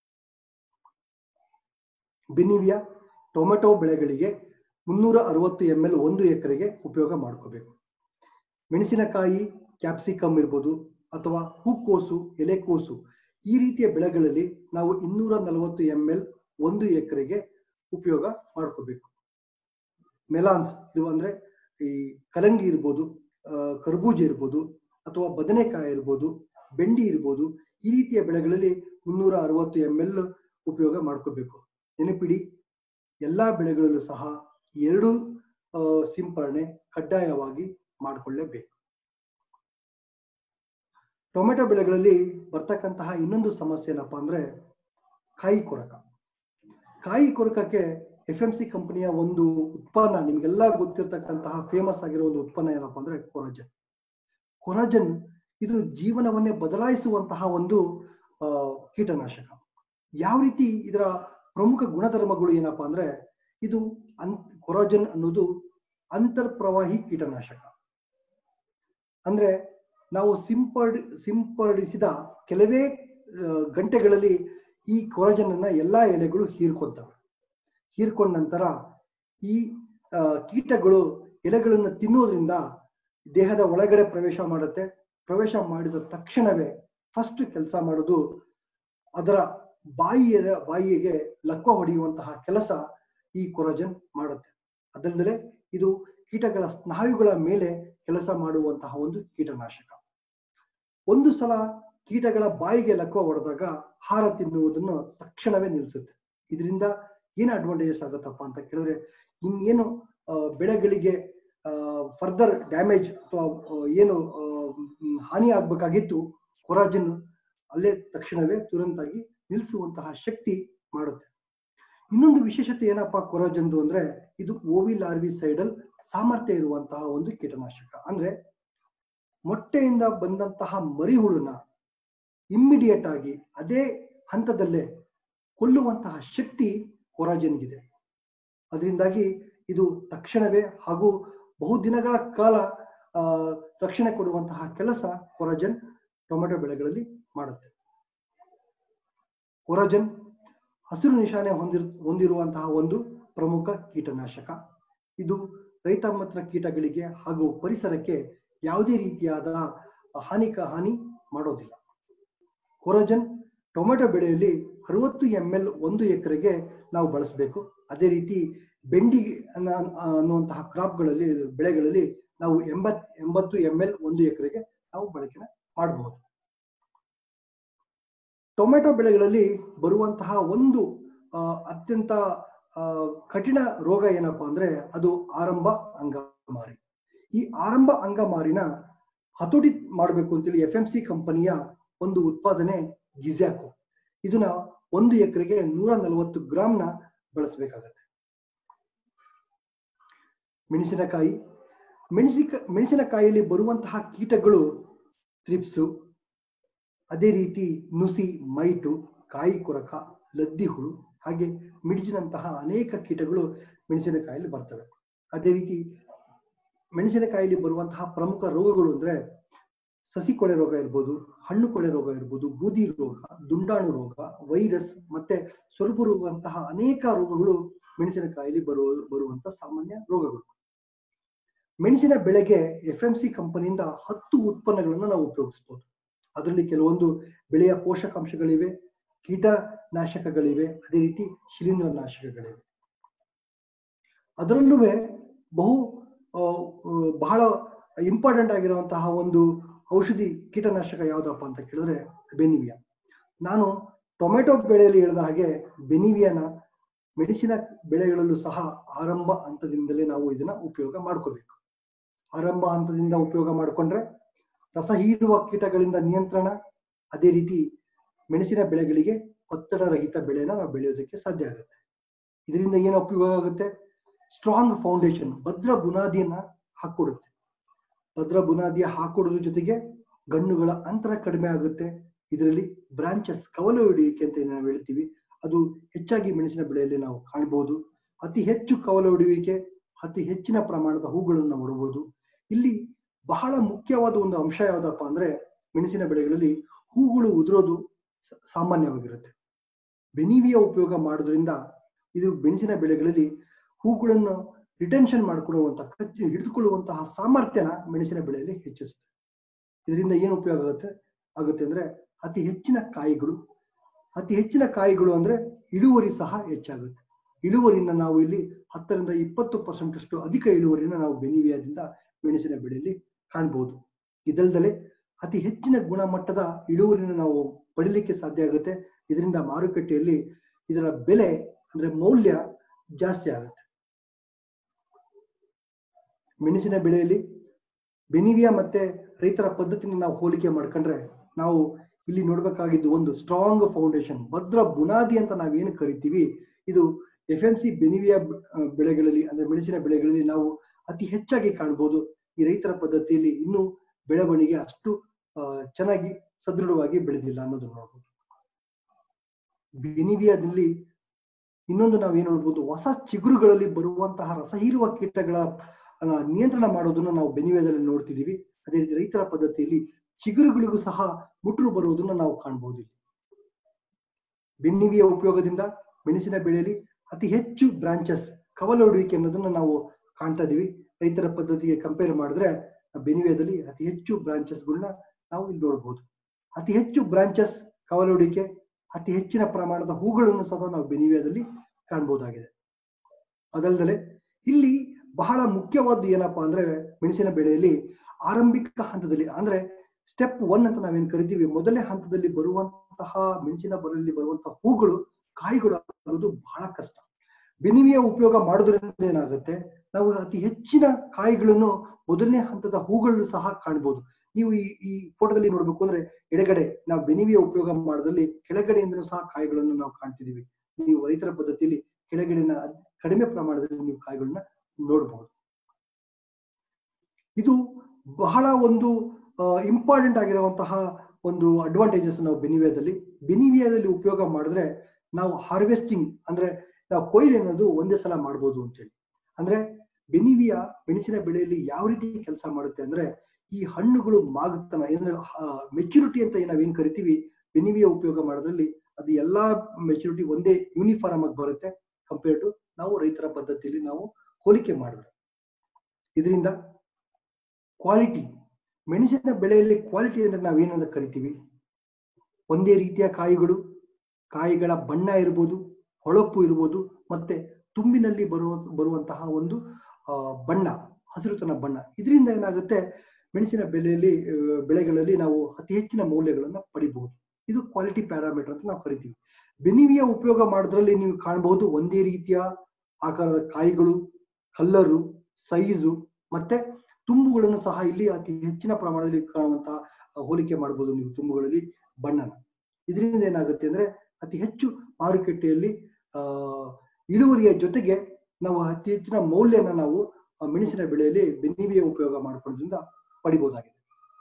ಬೆನಿವಿಯಾ ಟೊಮೆಟೊ ಬೆಳೆಗಳಿಗೆ ಮುನ್ನೂರ ಅರವತ್ತು ಎಂ ಎಲ್ ಒಂದು ಎಕರೆಗೆ ಉಪಯೋಗ ಮಾಡ್ಕೋಬೇಕು ಮೆಣಸಿನಕಾಯಿ ಕ್ಯಾಪ್ಸಿಕಮ್ ಇರ್ಬೋದು ಅಥವಾ ಹೂಕೋಸು ಎಲೆಕೋಸು ಈ ರೀತಿಯ ಬೆಳೆಗಳಲ್ಲಿ ನಾವು ಇನ್ನೂರ ನಲವತ್ತು ಎಂ ಎಲ್ ಒಂದು ಎಕರೆಗೆ ಉಪಯೋಗ ಮಾಡ್ಕೋಬೇಕು ಮೆಲಾನ್ಸ್ ಇದು ಅಂದ್ರೆ ಈ ಕಲಂಗಿ ಇರ್ಬೋದು ಆ, ಕರ್ಬೂಜ ಇರ್ಬೋದು ಅಥವಾ ಬದನೆಕಾಯಿ ಇರ್ಬೋದು ಬೆಂಡಿ ಇರ್ಬೋದು ಈ ರೀತಿಯ ಬೆಳೆಗಳಲ್ಲಿ ಮುನ್ನೂರ ಅರವತ್ತು ಎಂ ಎಲ್ ಉಪಯೋಗ ಮಾಡ್ಕೋಬೇಕು ನೆನಪಿಡಿ ಎಲ್ಲಾ ಬೆಳೆಗಳಲ್ಲೂ ಸಹ ಎರಡು ಆ, ಸಿಂಪರಣೆ ಕಡ್ಡಾಯವಾಗಿ ಮಾಡಿಕೊಳ್ಳೇಬೇಕು ಟೊಮೆಟೊ ಬೆಳೆಗಳಲ್ಲಿ ಬರ್ತಕ್ಕಂತಹ ಇನ್ನೊಂದು ಸಮಸ್ಯೆ ಏನಪ್ಪಾ ಅಂದ್ರೆ ಕಾಯಿ ಕೊರಕ ಕಾಯಿ ಕೊರಕಕ್ಕೆ ಎಫ್ ಎಂ ಸಿ ಕಂಪನಿಯ ಒಂದು ಉತ್ಪನ್ನ ನಿಮ್ಗೆಲ್ಲ ಗೊತ್ತಿರ್ತಕ್ಕಂತಹ ಫೇಮಸ್ ಆಗಿರೋ ಒಂದು ಉತ್ಪನ್ನ ಏನಪ್ಪಾ ಅಂದ್ರೆ ಕೊರಾಜನ್ ಕೊರಾಜನ್ ಇದು ಜೀವನವನ್ನೇ ಬದಲಾಯಿಸುವಂತಹ ಒಂದು ಆ, ಕೀಟನಾಶಕ ಯಾವ ರೀತಿ ಇದರ ಪ್ರಮುಖ ಗುಣಧರ್ಮಗಳು ಏನಪ್ಪಾ ಅಂದ್ರೆ ಇದು ಅನ್ ಕೊರಾಜನ್ ಅನ್ನೋದು ಅಂತರ್ಪ್ರವಾಹಿ ಕೀಟನಾಶಕ ಅಂದ್ರೆ ನಾವು ಸಿಂಪಡ್ ಸಿಂಪಡಿಸಿದ ಕೆಲವೇ ಆ, ಗಂಟೆಗಳಲ್ಲಿ ಈ ಕೊರಾಜನ್ ಅನ್ನ ಎಲ್ಲಾ ಎಲೆಗಳು ಹೀರ್ಕೊತವೆ ಹೀರ್ಕೊಂಡ ನಂತರ ಈ ಆ, ಕೀಟಗಳು ಎಲೆಗಳನ್ನು ತಿನ್ನೋದ್ರಿಂದ ದೇಹದ ಒಳಗಡೆ ಪ್ರವೇಶ ಮಾಡುತ್ತೆ ಪ್ರವೇಶ ಮಾಡಿದ ತಕ್ಷಣವೇ ಫಸ್ಟ್ ಕೆಲಸ ಮಾಡೋದು ಅದರ ಬಾಯಿಯ ಬಾಯಿಗೆ ಲಕ್ವ ಹೊಡೆಯುವಂತಹ ಕೆಲಸ ಈ ಕೊರಜನ್ ಮಾಡುತ್ತೆ ಅದಲ್ಲದೆ ಇದು ಕೀಟಗಳ ಸ್ನಾಯುಗಳ ಮೇಲೆ ಕೆಲಸ ಮಾಡುವಂತಹ ಒಂದು ಕೀಟನಾಶಕ ಒಂದು ಸಲ ಕೀಟಗಳ ಬಾಯಿಗೆ ಲಕ್ವ ಹೊಡೆದಾಗ ಆಹಾರ ತಿನ್ನುವುದನ್ನು ತಕ್ಷಣವೇ ನಿಲ್ಲಿಸುತ್ತೆ ಇದರಿಂದ ಏನು ಅಡ್ವಾಂಟೇಜಸ್ ಆಗುತ್ತಪ್ಪ ಅಂತ ಕೇಳಿದ್ರೆ ಇನ್ನೇನು ಆ, ಬೆಳೆಗಳಿಗೆ ಫರ್ದರ್ ಡ್ಯಾಮೇಜ್ ಅಥವಾ ಆ, ಏನು ಆ, ಮ್, ಹಾನಿ ಆಗ್ಬೇಕಾಗಿತ್ತು ಕೊರಾಜಿನ್ ಅಲ್ಲೇ ತಕ್ಷಣವೇ ತುರಂತಾಗಿ ನಿಲ್ಲಿಸುವಂತಹ ಶಕ್ತಿ ಮಾಡುತ್ತೆ ಇನ್ನೊಂದು ವಿಶೇಷತೆ ಏನಪ್ಪಾ ಕೊರಾಜನ್ದು ಅಂದ್ರೆ ಇದು ಓವಿಲ್ ಸೈಡಲ್ ಸಾಮರ್ಥ್ಯ ಇರುವಂತಹ ಒಂದು ಕೀಟನಾಶಕ ಅಂದ್ರೆ ಮೊಟ್ಟೆಯಿಂದ ಬಂದಂತಹ ಮರಿಹುಳನ್ನ ಇಮ್ಮಿಡಿಯೇಟ್ ಆಗಿ ಅದೇ ಹಂತದಲ್ಲೇ ಕೊಲ್ಲುವಂತಹ ಶಕ್ತಿ ಕೊರಾಜನ್ಗಿದೆ ಅದರಿಂದಾಗಿ ಇದು ತಕ್ಷಣವೇ ಹಾಗೂ ಬಹುದಿನಗಳ ಕಾಲ ಆ, ರಕ್ಷಣೆ ಕೊಡುವಂತಹ ಕೆಲಸ ಕೊರಾಜನ್ ಟೊಮೆಟೊ ಬೆಳೆಗಳಲ್ಲಿ ಮಾಡುತ್ತೆ ಕೊರಾಜನ್ ಹಸಿರು ನಿಶಾನೆ ಹೊಂದಿರ್ ಹೊಂದಿರುವಂತಹ ಒಂದು ಪ್ರಮುಖ ಕೀಟನಾಶಕ ಇದು ರೈತ ಮಾತ್ರ ಕೀಟಗಳಿಗೆ ಹಾಗೂ ಪರಿಸರಕ್ಕೆ ಯಾವುದೇ ರೀತಿಯಾದ ಹಾನಿಕ ಹಾನಿ ಮಾಡೋದಿಲ್ಲ ಕೊರೋಜನ್ ಟೊಮೆಟೊ ಬೆಳೆಯಲ್ಲಿ ಅರವತ್ತು ಎಂ ಎಲ್ ಒಂದು ಎಕರೆಗೆ ನಾವು ಬಳಸಬೇಕು ಅದೇ ರೀತಿ ಬೆಂಡಿ ಅನ್ನ- ಅನ್ನುವಂತಹ ಕ್ರಾಪ್ಗಳಲ್ಲಿ ಬೆಳೆಗಳಲ್ಲಿ ನಾವು ಎಂಬತ್ ಎಂಬತ್ತು ಎಂ ಎಲ್ ಒಂದು ಎಕರೆಗೆ ನಾವು ಬಳಕೆ ಮಾಡಬಹುದು ಟೊಮೆಟೊ ಬೆಳೆಗಳಲ್ಲಿ ಬರುವಂತಹ ಒಂದು ಆ, ಅತ್ಯಂತ ಆ, ಕಠಿಣ ರೋಗ ಏನಪ್ಪಾ ಅಂದ್ರೆ ಅದು ಆರಂಭ ಅಂಗಮಾರಿ ಈ ಆರಂಭ ಅಂಗಮಾರಿನ ಹತೋಟಿ ಮಾಡಬೇಕು ಅಂತೇಳಿ ಎಫ್ ಎಂ ಸಿ ಕಂಪನಿಯ ಒಂದು ಉತ್ಪಾದನೆ ಗಿಜಾಕೋ ಇದನ್ನ ಒಂದು ಎಕರೆಗೆ ನೂರ ನಲವತ್ತು ಗ್ರಾಂನ ಬಳಸಬೇಕಾಗತ್ತೆ ಮೆಣಸಿನಕಾಯಿ ಮೆಣಸಿಕ ಮೆಣಸಿನಕಾಯಿಯಲ್ಲಿ ಬರುವಂತಹ ಕೀಟಗಳು ತ್ರಿಪ್ಸು ಅದೇ ರೀತಿ ನುಸಿ ಮೈಟು ಕಾಯಿ ಕೊರಕ ಲದ್ದಿ ಹುಳು ಹಾಗೆ ಮಿಡಿಜಿನಂತಹ ಅನೇಕ ಕೀಟಗಳು ಮೆಣಸಿನಕಾಯಲ್ಲಿ ಬರ್ತವೆ ಅದೇ ರೀತಿ ಮೆಣಸಿನಕಾಯಿಯಲ್ಲಿ ಬರುವಂತಹ ಪ್ರಮುಖ ರೋಗಗಳು ಅಂದ್ರೆ ಸಸಿ ಕೊಳೆ ರೋಗ ಇರ್ಬೋದು ಹಣ್ಣು ಕೊಳೆ ರೋಗ ಇರ್ಬೋದು ಬೂದಿ ರೋಗ ದುಂಡಾಣು ರೋಗ ವೈರಸ್ ಮತ್ತೆ ಸೊರಬು ರೋಗಂತಹ ಅನೇಕ ರೋಗಗಳು ಮೆಣಸಿನಕಾಯಿಲಿ ಬರುವ ಬರುವಂತ ಸಾಮಾನ್ಯ ರೋಗಗಳು ಮೆಣಸಿನ ಬೆಳೆಗೆ ಎಫ್ ಎಂ ಸಿ ಕಂಪನಿಯಿಂದ ಹತ್ತು ಉತ್ಪನ್ನಗಳನ್ನು ನಾವು ಉಪಯೋಗಿಸಬಹುದು ಅದರಲ್ಲಿ ಕೆಲವೊಂದು ಬೆಳೆಯ ಪೋಷಕಾಂಶಗಳಿವೆ ಕೀಟನಾಶಕಗಳಿವೆ ಅದೇ ರೀತಿ ಶಿಲೀಂಧ್ರ ನಾಶಕಗಳಿವೆ ಅದರಲ್ಲೂ ಬಹು ಆ, ಆ, ಬಹಳ ಇಂಪಾರ್ಟೆಂಟ್ ಆಗಿರುವಂತಹ ಒಂದು ಔಷಧಿ ಕೀಟನಾಶಕ ಯಾವ್ದಪ್ಪ ಅಂತ ಕೇಳಿದ್ರೆ ಬೆನಿವಿಯಾ ನಾನು ಟೊಮೆಟೊ ಬೆಳೆಯಲ್ಲಿ ಹೇಳಿದ ಹಾಗೆ ಬೆನಿವಿಯಾನ ಮೆಡಿಸಿನ ಬೆಳೆಗಳಲ್ಲೂ ಸಹ ಆರಂಭ ಹಂತದಿಂದಲೇ ನಾವು ಇದನ್ನ ಉಪಯೋಗ ಮಾಡ್ಕೋಬೇಕು ಆರಂಭ ಹಂತದಿಂದ ಉಪಯೋಗ ಮಾಡಿಕೊಂಡ್ರೆ ರಸ ಹೀರುವ ಕೀಟಗಳಿಂದ ನಿಯಂತ್ರಣ ಅದೇ ರೀತಿ ಮೆಣಸಿನ ಬೆಳೆಗಳಿಗೆ ಒತ್ತಡ ರಹಿತ ಬೆಳೆನ ನಾವು ಬೆಳೆಯೋದಕ್ಕೆ ಸಾಧ್ಯ ಆಗುತ್ತೆ ಇದರಿಂದ ಏನು ಉಪಯೋಗ ಆಗುತ್ತೆ ಸ್ಟ್ರಾಂಗ್ ಫೌಂಡೇಶನ್ ಭದ್ರ ಬುನಾದಿಯನ್ನ ಹಾಕೊಡುತ್ತೆ ಭದ್ರ ಬುನಾದಿಯ ಹಾಕೊಡೋದ್ರ ಜೊತೆಗೆ ಗಣ್ಣುಗಳ ಅಂತರ ಕಡಿಮೆ ಆಗುತ್ತೆ ಇದರಲ್ಲಿ ಬ್ರಾಂಚಸ್ ಕವಲು ಹಿಡಿಯುವಿಕೆ ಅಂತ ಏನ್ ನಾವು ಹೇಳ್ತೀವಿ ಅದು ಹೆಚ್ಚಾಗಿ ಮೆಣಸಿನ ಬೆಳೆಯಲ್ಲಿ ನಾವು ಕಾಣಬಹುದು ಅತಿ ಹೆಚ್ಚು ಕವಲು ಹಿಡಿಯುವಿಕೆ ಅತಿ ಹೆಚ್ಚಿನ ಪ್ರಮಾಣದ ಹೂಗಳನ್ನು ನಾವು ನೋಡಬಹುದು ಇಲ್ಲಿ ಬಹಳ ಮುಖ್ಯವಾದ ಒಂದು ಅಂಶ ಯಾವ್ದಪ್ಪ ಅಂದ್ರೆ ಮೆಣಸಿನ ಬೆಳೆಗಳಲ್ಲಿ ಹೂಗಳು ಉದುರೋದು ಸ- ಸಾಮಾನ್ಯವಾಗಿರುತ್ತೆ ಬೆನಿವಿಯ ಉಪಯೋಗ ಮಾಡೋದ್ರಿಂದ ಇದು ಮೆಣಸಿನ ಬೆಳೆಗಳಲ್ಲಿ ಹೂಗಳನ್ನು ರಿಟೆನ್ಷನ್ ಮಾಡಿಕೊಳ್ಳುವಂತ ಕಚ್ಚಿ ಹಿಡಿದುಕೊಳ್ಳುವಂತಹ ಸಾಮರ್ಥ್ಯನ ಮೆಣಸಿನ ಬೆಳೆಯಲ್ಲಿ ಹೆಚ್ಚಿಸುತ್ತೆ ಇದರಿಂದ ಏನು ಉಪಯೋಗ ಆಗುತ್ತೆ ಆಗುತ್ತೆ ಅಂದ್ರೆ ಅತಿ ಹೆಚ್ಚಿನ ಕಾಯಿಗಳು ಅತಿ ಹೆಚ್ಚಿನ ಕಾಯಿಗಳು ಅಂದ್ರೆ ಇಳುವರಿ ಸಹ ಹೆಚ್ಚಾಗುತ್ತೆ ಇಳುವರಿನ ನಾವು ಇಲ್ಲಿ ಹತ್ತರಿಂದ ಇಪ್ಪತ್ತು ಪರ್ಸೆಂಟ್ ಅಷ್ಟು ಅಧಿಕ ಇಳುವರಿನ ನಾವು ಬೆನಿವಿಯಾದಿಂದ ಮೆಣಸಿನ ಬೆಳೆಯಲ್ಲಿ ಕಾಣಬಹುದು ಇದಲ್ದಲೆ ಅತಿ ಹೆಚ್ಚಿನ ಗುಣಮಟ್ಟದ ಇಳುವರಿನ ನಾವು ಪಡಿಲಿಕ್ಕೆ ಸಾಧ್ಯ ಆಗುತ್ತೆ ಇದರಿಂದ ಮಾರುಕಟ್ಟೆಯಲ್ಲಿ ಇದರ ಬೆಲೆ ಅಂದ್ರೆ ಮೌಲ್ಯ ಜಾಸ್ತಿ ಆಗುತ್ತೆ ಮೆಣಸಿನ ಬೆಳೆಯಲ್ಲಿ ಬೆನಿವಿಯಾ ಮತ್ತೆ ರೈತರ ಪದ್ಧತಿನ ನಾವು ಹೋಲಿಕೆ ಮಾಡ್ಕೊಂಡ್ರೆ ನಾವು ಇಲ್ಲಿ ನೋಡ್ಬೇಕಾಗಿದ್ದು ಒಂದು ಸ್ಟ್ರಾಂಗ್ ಫೌಂಡೇಶನ್ ಭದ್ರ ಬುನಾದಿ ಅಂತ ನಾವೇನು ಕರಿತೀವಿ ಇದು ಎಫ್ ಎಂ ಸಿ ಬೆನಿವಿಯಾ ಬ- ಆ, ಬೆಳೆಗಳಲ್ಲಿ ಅಂದ್ರೆ ಮೆಣಸಿನ ಬೆಳೆಗಳಲ್ಲಿ ನಾವು ಅತಿ ಹೆಚ್ಚಾಗಿ ಕಾಣಬಹುದು ಈ ರೈತರ ಪದ್ಧತಿಯಲ್ಲಿ ಇನ್ನೂ ಬೆಳವಣಿಗೆ ಅಷ್ಟು ಆ, ಚೆನ್ನಾಗಿ ಸದೃಢವಾಗಿ ಬೆಳೆದಿಲ್ಲ ಅನ್ನೋದನ್ನ ನೋಡ್ಬೋದು ಬೆನಿವಿಯಾದಲ್ಲಿ ಇನ್ನೊಂದು ನಾವೇನ್ ನೋಡ್ಬೋದು ಹೊಸ ಚಿಗುರುಗಳಲ್ಲಿ ಬರುವಂತಹ ರಸ ಹೀರುವ ಕೀಟಗಳ ಆ, ನಿಯಂತ್ರಣ ಮಾಡೋದನ್ನ ನಾವು ಬೆನಿವಿಯಾದಲ್ಲಿ ನೋಡ್ತಿದೀವಿ ಅದೇ ರೀತಿ ರೈತರ ಪದ್ಧತಿಯಲ್ಲಿ ಚಿಗುರುಗಳಿಗೂ ಸಹ ಮುಟ್ರು ಬರುವುದನ್ನ ನಾವು ಕಾಣಬಹುದು ಇಲ್ಲಿ ಬೆನ್ನಿವಿಯ ಉಪಯೋಗದಿಂದ ಮೆಣಸಿನ ಬೆಳೆಯಲ್ಲಿ ಅತಿ ಹೆಚ್ಚು ಬ್ರಾಂಚಸ್ ಕವಲೊಡುವಿಕೆ ಅನ್ನೋದನ್ನ ನಾವು ಕಾಣ್ತಾ ಇದೀವಿ ರೈತರ ಪದ್ಧತಿಗೆ ಕಂಪೇರ್ ಮಾಡಿದ್ರೆ ಬೆನಿವಿಯಾದಲ್ಲಿ ಅತಿ ಹೆಚ್ಚು ಬ್ರಾಂಚಸ್ಗಳನ್ನ ನಾವು ಇಲ್ಲಿ ನೋಡಬಹುದು ಅತಿ ಹೆಚ್ಚು ಬ್ರಾಂಚಸ್ ಕವಲೊಡಿಕೆ ಅತಿ ಹೆಚ್ಚಿನ ಪ್ರಮಾಣದ ಹೂಗಳನ್ನು ಸಹ ನಾವು ಬೆನಿವಿಯಾದಲ್ಲಿ ಕಾಣಬಹುದಾಗಿದೆ ಅದಲ್ಲದೆ ಇಲ್ಲಿ ಬಹಳ ಮುಖ್ಯವಾದ್ದು ಏನಪ್ಪಾ ಅಂದ್ರೆ ಮೆಣಸಿನ ಬೆಳೆಯಲ್ಲಿ ಆರಂಭಿಕ ಹಂತದಲ್ಲಿ ಅಂದ್ರೆ ಸ್ಟೆಪ್ ಒನ್ ಅಂತ ನಾವೇನ್ ಕರಿತೀವಿ ಮೊದಲನೇ ಹಂತದಲ್ಲಿ ಬರುವಂತಹ ಮೆಣಸಿನ ಬರಲ್ಲಿ ಬರುವಂತಹ ಹೂಗಳು ಕಾಯಿಗಳು ಆಗೋದು ಬಹಳ ಕಷ್ಟ ಬೆನಿವಿಯ ಉಪಯೋಗ ಮಾಡೋದ್ರಿಂದ ಏನಾಗುತ್ತೆ ನಾವು ಅತಿ ಹೆಚ್ಚಿನ ಕಾಯಿಗಳನ್ನು ಮೊದಲನೇ ಹಂತದ ಹೂಗಳನ್ನು ಸಹ ಕಾಣಬಹುದು ನೀವು ಈ ಈ ಫೋಟೋದಲ್ಲಿ ನೋಡ್ಬೇಕು ಅಂದ್ರೆ ಎಡಗಡೆ ನಾವು ಬೆನಿವಿಯ ಉಪಯೋಗ ಮಾಡೋದ್ರಲ್ಲಿ ಕೆಳಗಡೆಯಿಂದಲೂ ಸಹ ಕಾಯಿಗಳನ್ನು ನಾವು ಕಾಣ್ತಿದೀವಿ ನೀವು ರೈತರ ಪದ್ಧತಿಯಲ್ಲಿ ಕೆಳಗಡೆನ ಕಡಿಮೆ ಪ್ರಮಾಣದಲ್ಲಿ ನೀವು ಕಾಯಿಗಳನ್ನ ನೋಡಬಹುದು ಇದು ಬಹಳ ಒಂದು ಇಂಪಾರ್ಟೆಂಟ್ ಆಗಿರುವಂತಹ ಒಂದು ಅಡ್ವಾಂಟೇಜಸ್ ನಾವು ಬೆನಿವಿಯಾದಲ್ಲಿ ಬೆನಿವಿಯಾದಲ್ಲಿ ಉಪಯೋಗ ಮಾಡಿದ್ರೆ ನಾವು ಹಾರ್ವೆಸ್ಟಿಂಗ್ ಅಂದ್ರೆ ನಾವು ಕೊಯ್ಲು ಅನ್ನೋದು ಒಂದೇ ಸಲ ಮಾಡ್ಬೋದು ಅಂತೇಳಿ ಅಂದ್ರೆ ಬೆನಿವಿಯಾ ಮೆಣಸಿನ ಬೆಳೆಯಲ್ಲಿ ಯಾವ ರೀತಿ ಕೆಲಸ ಮಾಡುತ್ತೆ ಅಂದ್ರೆ ಈ ಹಣ್ಣುಗಳು ಮಾಗುತ್ತನ ಅಂದ್ರೆ ಮೆಚುರಿಟಿ ಅಂತ ನಾವೇನ್ ಕರಿತೀವಿ ಬೆನಿವಿಯ ಉಪಯೋಗ ಮಾಡೋದ್ರಲ್ಲಿ ಅದು ಎಲ್ಲಾ ಮೆಚುರಿಟಿ ಒಂದೇ ಯೂನಿಫಾರ್ಮ್ ಆಗಿ ಬರುತ್ತೆ ಕಂಪೇರ್ ಟು ನಾವು ರೈತರ ಪದ್ಧತಿಯಲ್ಲಿ ನಾವು ಹೋಲಿಕೆ ಮಾಡಿದ್ರೆ ಇದರಿಂದ ಕ್ವಾಲಿಟಿ ಮೆಣಸಿನ ಬೆಳೆಯಲ್ಲಿ ಕ್ವಾಲಿಟಿ ಅಂದ್ರೆ ನಾವೇನಂತ ಕರಿತೀವಿ ಒಂದೇ ರೀತಿಯ ಕಾಯಿಗಳು ಕಾಯಿಗಳ ಬಣ್ಣ ಇರ್ಬೋದು ಹೊಳಪು ಇರ್ಬೋದು ಮತ್ತೆ ತುಂಬಿನಲ್ಲಿ ಬರುವ ಬರುವಂತಹ ಒಂದು ಆ, ಬಣ್ಣ ಹಸಿರುತನ ಬಣ್ಣ ಇದರಿಂದ ಏನಾಗುತ್ತೆ ಮೆಣಸಿನ ಬೆಲೆಯಲ್ಲಿ ಆ, ಬೆಳೆಗಳಲ್ಲಿ ನಾವು ಅತಿ ಹೆಚ್ಚಿನ ಮೌಲ್ಯಗಳನ್ನ ಪಡಿಬಹುದು ಇದು ಕ್ವಾಲಿಟಿ ಪ್ಯಾರಾಮೀಟರ್ ಅಂತ ನಾವು ಕರಿತೀವಿ ಬೆನಿವಿಯ ಉಪಯೋಗ ಮಾಡೋದ್ರಲ್ಲಿ ನೀವು ಕಾಣಬಹುದು ಒಂದೇ ರೀತಿಯ ಆಕಾರದ ಕಾಯಿಗಳು ಕಲ್ಲರು ಸೈಜು ಮತ್ತೆ ತುಂಬುಗಳನ್ನು ಸಹ ಇಲ್ಲಿ ಅತಿ ಹೆಚ್ಚಿನ ಪ್ರಮಾಣದಲ್ಲಿ ಕಾಣುವಂತಹ ಹೋಲಿಕೆ ಮಾಡಬಹುದು ನೀವು ತುಂಬುಗಳಲ್ಲಿ ಬಣ್ಣನ ಇದರಿಂದ ಏನಾಗುತ್ತೆ ಅಂದ್ರೆ ಅತಿ ಹೆಚ್ಚು ಮಾರುಕಟ್ಟೆಯಲ್ಲಿ ಆ ಇಳುವರಿಯ ಜೊತೆಗೆ ನಾವು ಅತಿ ಹೆಚ್ಚಿನ ಮೌಲ್ಯನ ನಾವು ಆ ಮೆಣಸಿನ ಬೆಳೆಯಲ್ಲಿ ಬೆನ್ನಿವಿಯ ಉಪಯೋಗ ಮಾಡ್ಕೊಳ್ಳೋದ್ರಿಂದ ಪಡಿಬಹುದಾಗಿದೆ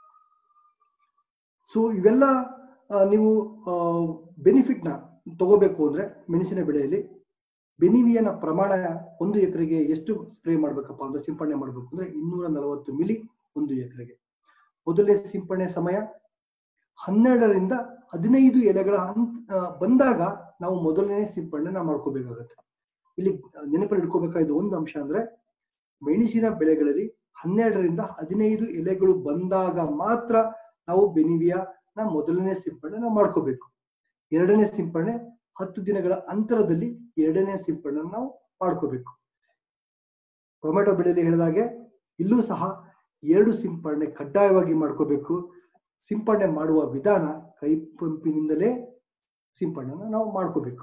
ಸೊ ಇವೆಲ್ಲ ಆ, ನೀವು ಬೆನಿಫಿಟ್ ನ ತಗೋಬೇಕು ಅಂದ್ರೆ ಮೆಣಸಿನ ಬೆಳೆಯಲ್ಲಿ ಬೆನಿವಿಯನ ಪ್ರಮಾಣ ಒಂದು ಎಕರೆಗೆ ಎಷ್ಟು ಸ್ಪ್ರೇ ಮಾಡ್ಬೇಕಪ್ಪ ಅಂದ್ರೆ ಸಿಂಪಡಣೆ ಮಾಡ್ಬೇಕು ಅಂದ್ರೆ ಇನ್ನೂರ ನಲವತ್ತು ಮಿಲಿ ಒಂದು ಎಕರೆಗೆ ಮೊದಲನೇ ಸಿಂಪಡಣೆ ಸಮಯ ಹನ್ನೆರಡರಿಂದ ಹದಿನೈದು ಎಲೆಗಳ ಹಂತ ಆ, ಬಂದಾಗ ನಾವು ಮೊದಲನೇ ಸಿಂಪಡಣೆ ನಾವು ಮಾಡ್ಕೋಬೇಕಾಗತ್ತೆ ಇಲ್ಲಿ ನೆನಪಲ್ಲಿ ಇಟ್ಕೋಬೇಕಾದ ಒಂದು ಅಂಶ ಅಂದ್ರೆ ಮೆಣಸಿನ ಬೆಳೆಗಳಲ್ಲಿ ಹನ್ನೆರಡರಿಂದ ಹದಿನೈದು ಎಲೆಗಳು ಬಂದಾಗ ಮಾತ್ರ ನಾವು ಬೆನಿವಿಯಾನ ಮೊದಲನೇ ಸಿಂಪಡಣೆ ನಾವು ಮಾಡ್ಕೋಬೇಕು ಎರಡನೇ ಸಿಂಪಡಣೆ ಹತ್ತು ದಿನಗಳ ಅಂತರದಲ್ಲಿ ಎರಡನೇ ಸಿಂಪಡಣೆ ನಾವು ಮಾಡ್ಕೋಬೇಕು ಟೊಮೆಟೊ ಬೆಳೆಯಲ್ಲಿ ಹೇಳಿದಾಗೆ ಇಲ್ಲೂ ಸಹ ಎರಡು ಸಿಂಪಡಣೆ ಕಡ್ಡಾಯವಾಗಿ ಮಾಡ್ಕೋಬೇಕು ಸಿಂಪಡಣೆ ಮಾಡುವ ವಿಧಾನ ಕೈ ಪಂಪಿನಿಂದಲೇ ಸಿಂಪಡಣೆ ನಾವು ಮಾಡ್ಕೋಬೇಕು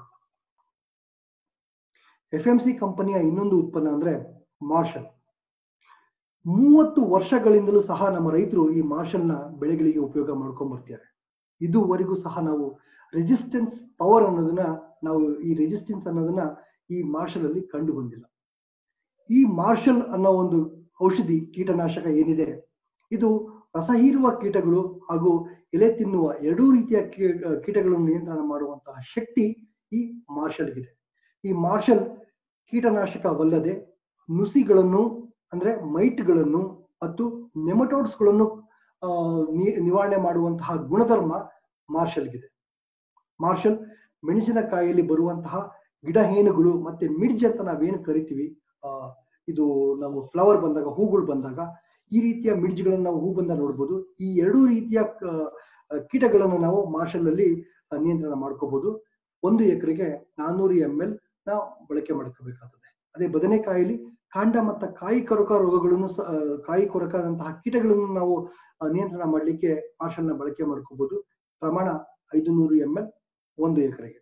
ಎಫ್ ಎಂ ಸಿ ಕಂಪನಿಯ ಇನ್ನೊಂದು ಉತ್ಪನ್ನ ಅಂದ್ರೆ ಮಾರ್ಷಲ್ ಮೂವತ್ತು ವರ್ಷಗಳಿಂದಲೂ ಸಹ ನಮ್ಮ ರೈತರು ಈ ಮಾರ್ಷಲ್ನ ಬೆಳೆಗಳಿಗೆ ಉಪಯೋಗ ಮಾಡ್ಕೊಂಡ್ ಬರ್ತಿದ್ದಾರೆ ಇದುವರೆಗೂ ಸಹ ನಾವು ರೆಸಿಸ್ಟೆನ್ಸ್ ಪವರ್ ಅನ್ನೋದನ್ನ ನಾವು ಈ ರೆಸಿಸ್ಟೆನ್ಸ್ ಅನ್ನೋದನ್ನ ಈ ಮಾರ್ಷಲ್ ಅಲ್ಲಿ ಕಂಡು ಬಂದಿಲ್ಲ ಈ ಮಾರ್ಷಲ್ ಅನ್ನೋ ಒಂದು ಔಷಧಿ ಕೀಟನಾಶಕ ಏನಿದೆ ಇದು ರಸ ಹೀರುವ ಕೀಟಗಳು ಹಾಗೂ ಎಲೆ ತಿನ್ನುವ ಎರಡೂ ರೀತಿಯ ಕೀ- ಕೀಟಗಳನ್ನು ನಿಯಂತ್ರಣ ಮಾಡುವಂತಹ ಶಕ್ತಿ ಈ ಮಾರ್ಷಲ್ಗಿದೆ ಈ ಮಾರ್ಷಲ್ ಕೀಟನಾಶಕವಲ್ಲದೆ ನುಸಿಗಳನ್ನು ಅಂದ್ರೆ ಮೈಟ್ಗಳನ್ನು ಮತ್ತು ನೆಮಟೋಡ್ಸ್ಗಳನ್ನು ಆ, ನಿ- ನಿವಾರಣೆ ಮಾಡುವಂತಹ ಗುಣಧರ್ಮ ಮಾರ್ಷಲ್ಗಿದೆ ಮಾರ್ಷಲ್ ಮೆಣಸಿನಕಾಯಿಯಲ್ಲಿ ಬರುವಂತಹ ಗಿಡಹೇನುಗಳು ಮತ್ತೆ ಮಿಡ್ಜ್ ಅಂತ ನಾವೇನು ಕರಿತೀವಿ ಆ, ಇದು ನಾವು ಫ್ಲವರ್ ಬಂದಾಗ ಹೂಗಳು ಬಂದಾಗ ಈ ರೀತಿಯ ಮಿಡ್ಜ್ಗಳನ್ನು ನಾವು ಹೂ ಬಂದಾಗ ನೋಡ್ಬೋದು ಈ ಎರಡೂ ರೀತಿಯ ಕ- ಕೀಟಗಳನ್ನು ನಾವು ಮಾರ್ಷಲ್ ಅಲ್ಲಿ ಆ, ನಿಯಂತ್ರಣ ಮಾಡ್ಕೋಬಹುದು ಒಂದು ಎಕರೆಗೆ ನಾನ್ನೂರು ಎಂ ಎಲ್ ನಾವು ಬಳಕೆ ಮಾಡ್ಕೋಬೇಕಾಗ್ತದೆ ಅದೇ ಬದನೆಕಾಯಿಲಿ ಕಾಂಡ ಮತ್ತು ಕಾಯಿ ಕೊರಕ ರೋಗಗಳನ್ನು ಸ- ಆ, ಕಾಯಿ ಕೊರಕದಂತಹ ಕೀಟಗಳನ್ನು ನಾವು ಆ, ನಿಯಂತ್ರಣ ಮಾಡಲಿಕ್ಕೆ ಮಾರ್ಷಲ್ನ ಬಳಕೆ ಮಾಡ್ಕೋಬಹುದು ಪ್ರಮಾಣ ಐದು ನೂರು ಎಂ ಎಲ್ ಒಂದು ಎಕರೆಗೆ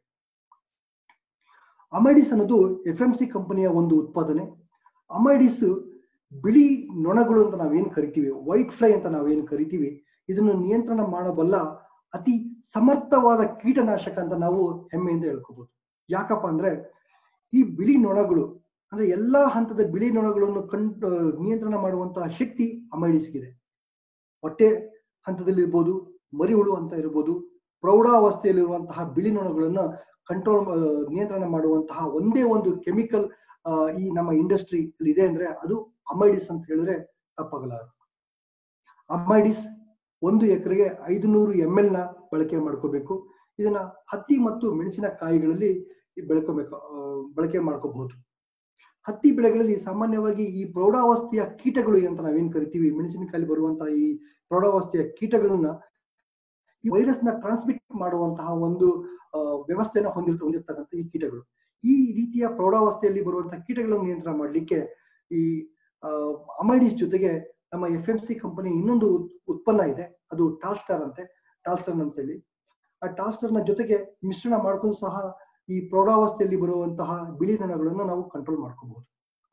ಅಮೈಡಿಸ್ ಅನ್ನೋದು ಎಫ್ ಎಂ ಸಿ ಕಂಪನಿಯ ಒಂದು ಉತ್ಪಾದನೆ ಅಮೈಡಿಸ್ ಬಿಳಿ ನೊಣಗಳು ಅಂತ ನಾವೇನ್ ಕರಿತೀವಿ ವೈಟ್ ಫ್ಲೈ ಅಂತ ನಾವೇನ್ ಕರಿತೀವಿ ಇದನ್ನು ನಿಯಂತ್ರಣ ಮಾಡಬಲ್ಲ ಅತಿ ಸಮರ್ಥವಾದ ಕೀಟನಾಶಕ ಅಂತ ನಾವು ಹೆಮ್ಮೆಯಿಂದ ಹೇಳ್ಕೋಬಹುದು ಯಾಕಪ್ಪ ಅಂದ್ರೆ ಈ ಬಿಳಿ ನೊಣಗಳು ಅಂದ್ರೆ ಎಲ್ಲಾ ಹಂತದ ಬಿಳಿ ನೊಣಗಳನ್ನು ಕಣ್ ನಿಯಂತ್ರಣ ಮಾಡುವಂತಹ ಶಕ್ತಿ ಅಮೈಡಿಸ್ಗಿದೆ ಹೊಟ್ಟೆ ಹಂತದಲ್ಲಿರ್ಬೋದು ಮರಿಹುಳು ಅಂತ ಇರ್ಬೋದು ಪ್ರೌಢಾವಸ್ಥೆಯಲ್ಲಿರುವಂತಹ ಬಿಳಿ ನೊಣಗಳನ್ನ ಕಂಟ್ರೋಲ್ ನಿಯಂತ್ರಣ ಮಾಡುವಂತಹ ಒಂದೇ ಒಂದು ಕೆಮಿಕಲ್ ಈ ನಮ್ಮ ಇಂಡಸ್ಟ್ರಿ ಇದೆ ಅಂದ್ರೆ ಅದು ಅಮೈಡಿಸ್ ಅಂತ ಹೇಳಿದ್ರೆ ತಪ್ಪಾಗಲಾರದು ಅಮೈಡಿಸ್ ಒಂದು ಎಕರೆಗೆ ಐದು ನೂರು ಎಂ ಎಲ್ ನ ಬಳಕೆ ಮಾಡ್ಕೋಬೇಕು ಇದನ್ನ ಹತ್ತಿ ಮತ್ತು ಮೆಣಸಿನಕಾಯಿಗಳಲ್ಲಿ ಬೆಳ್ಕೋಬೇಕು ಆ, ಬಳಕೆ ಮಾಡ್ಕೋಬಹುದು ಹತ್ತಿ ಬೆಳೆಗಳಲ್ಲಿ ಸಾಮಾನ್ಯವಾಗಿ ಈ ಪ್ರೌಢಾವಸ್ಥೆಯ ಕೀಟಗಳು ಅಂತ ನಾವೇನ್ ಕರಿತೀವಿ ಮೆಣಸಿನಕಾಯಿ ಬರುವಂತಹ ಈ ಪ್ರೌಢಾವಸ್ಥೆಯ ಕೀಟಗಳನ್ನ ಈ ವೈರಸ್ ನ ಟ್ರಾನ್ಸ್ಮಿಟ್ ಮಾಡುವಂತಹ ಒಂದು ಆ, ವ್ಯವಸ್ಥೆನ ಹೊಂದಿರ್ ಹೊಂದಿರ್ತಕ್ಕಂಥ ಈ ಕೀಟಗಳು ಈ ರೀತಿಯ ಪ್ರೌಢಾವಸ್ಥೆಯಲ್ಲಿ ಬರುವಂತಹ ಕೀಟಗಳನ್ನು ನಿಯಂತ್ರಣ ಮಾಡಲಿಕ್ಕೆ ಈ ಅಮೈಡಿಸ್ ಜೊತೆಗೆ ನಮ್ಮ ಎಫ್ ಎಂ ಸಿ ಕಂಪನಿ ಇನ್ನೊಂದು ಉತ್- ಉತ್ಪನ್ನ ಇದೆ ಅದು ಟಾಲ್ಸ್ಟಾರ್ ಅಂತೆ ಟಾಲ್ಸ್ಟರ್ ಅಂತ ಹೇಳಿ ಆ ಟಾಲ್ಸ್ಟರ್ ನ ಜೊತೆಗೆ ಮಿಶ್ರಣ ಮಾಡ್ಕೊಂಡು ಸಹ ಈ ಪ್ರೌಢಾವಸ್ಥೆಯಲ್ಲಿ ಬರುವಂತಹ ಬಿಳಿ ನೊಣಗಳನ್ನು ನಾವು ಕಂಟ್ರೋಲ್ ಮಾಡ್ಕೋಬಹುದು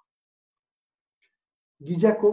ಗಿಜಾಕೋ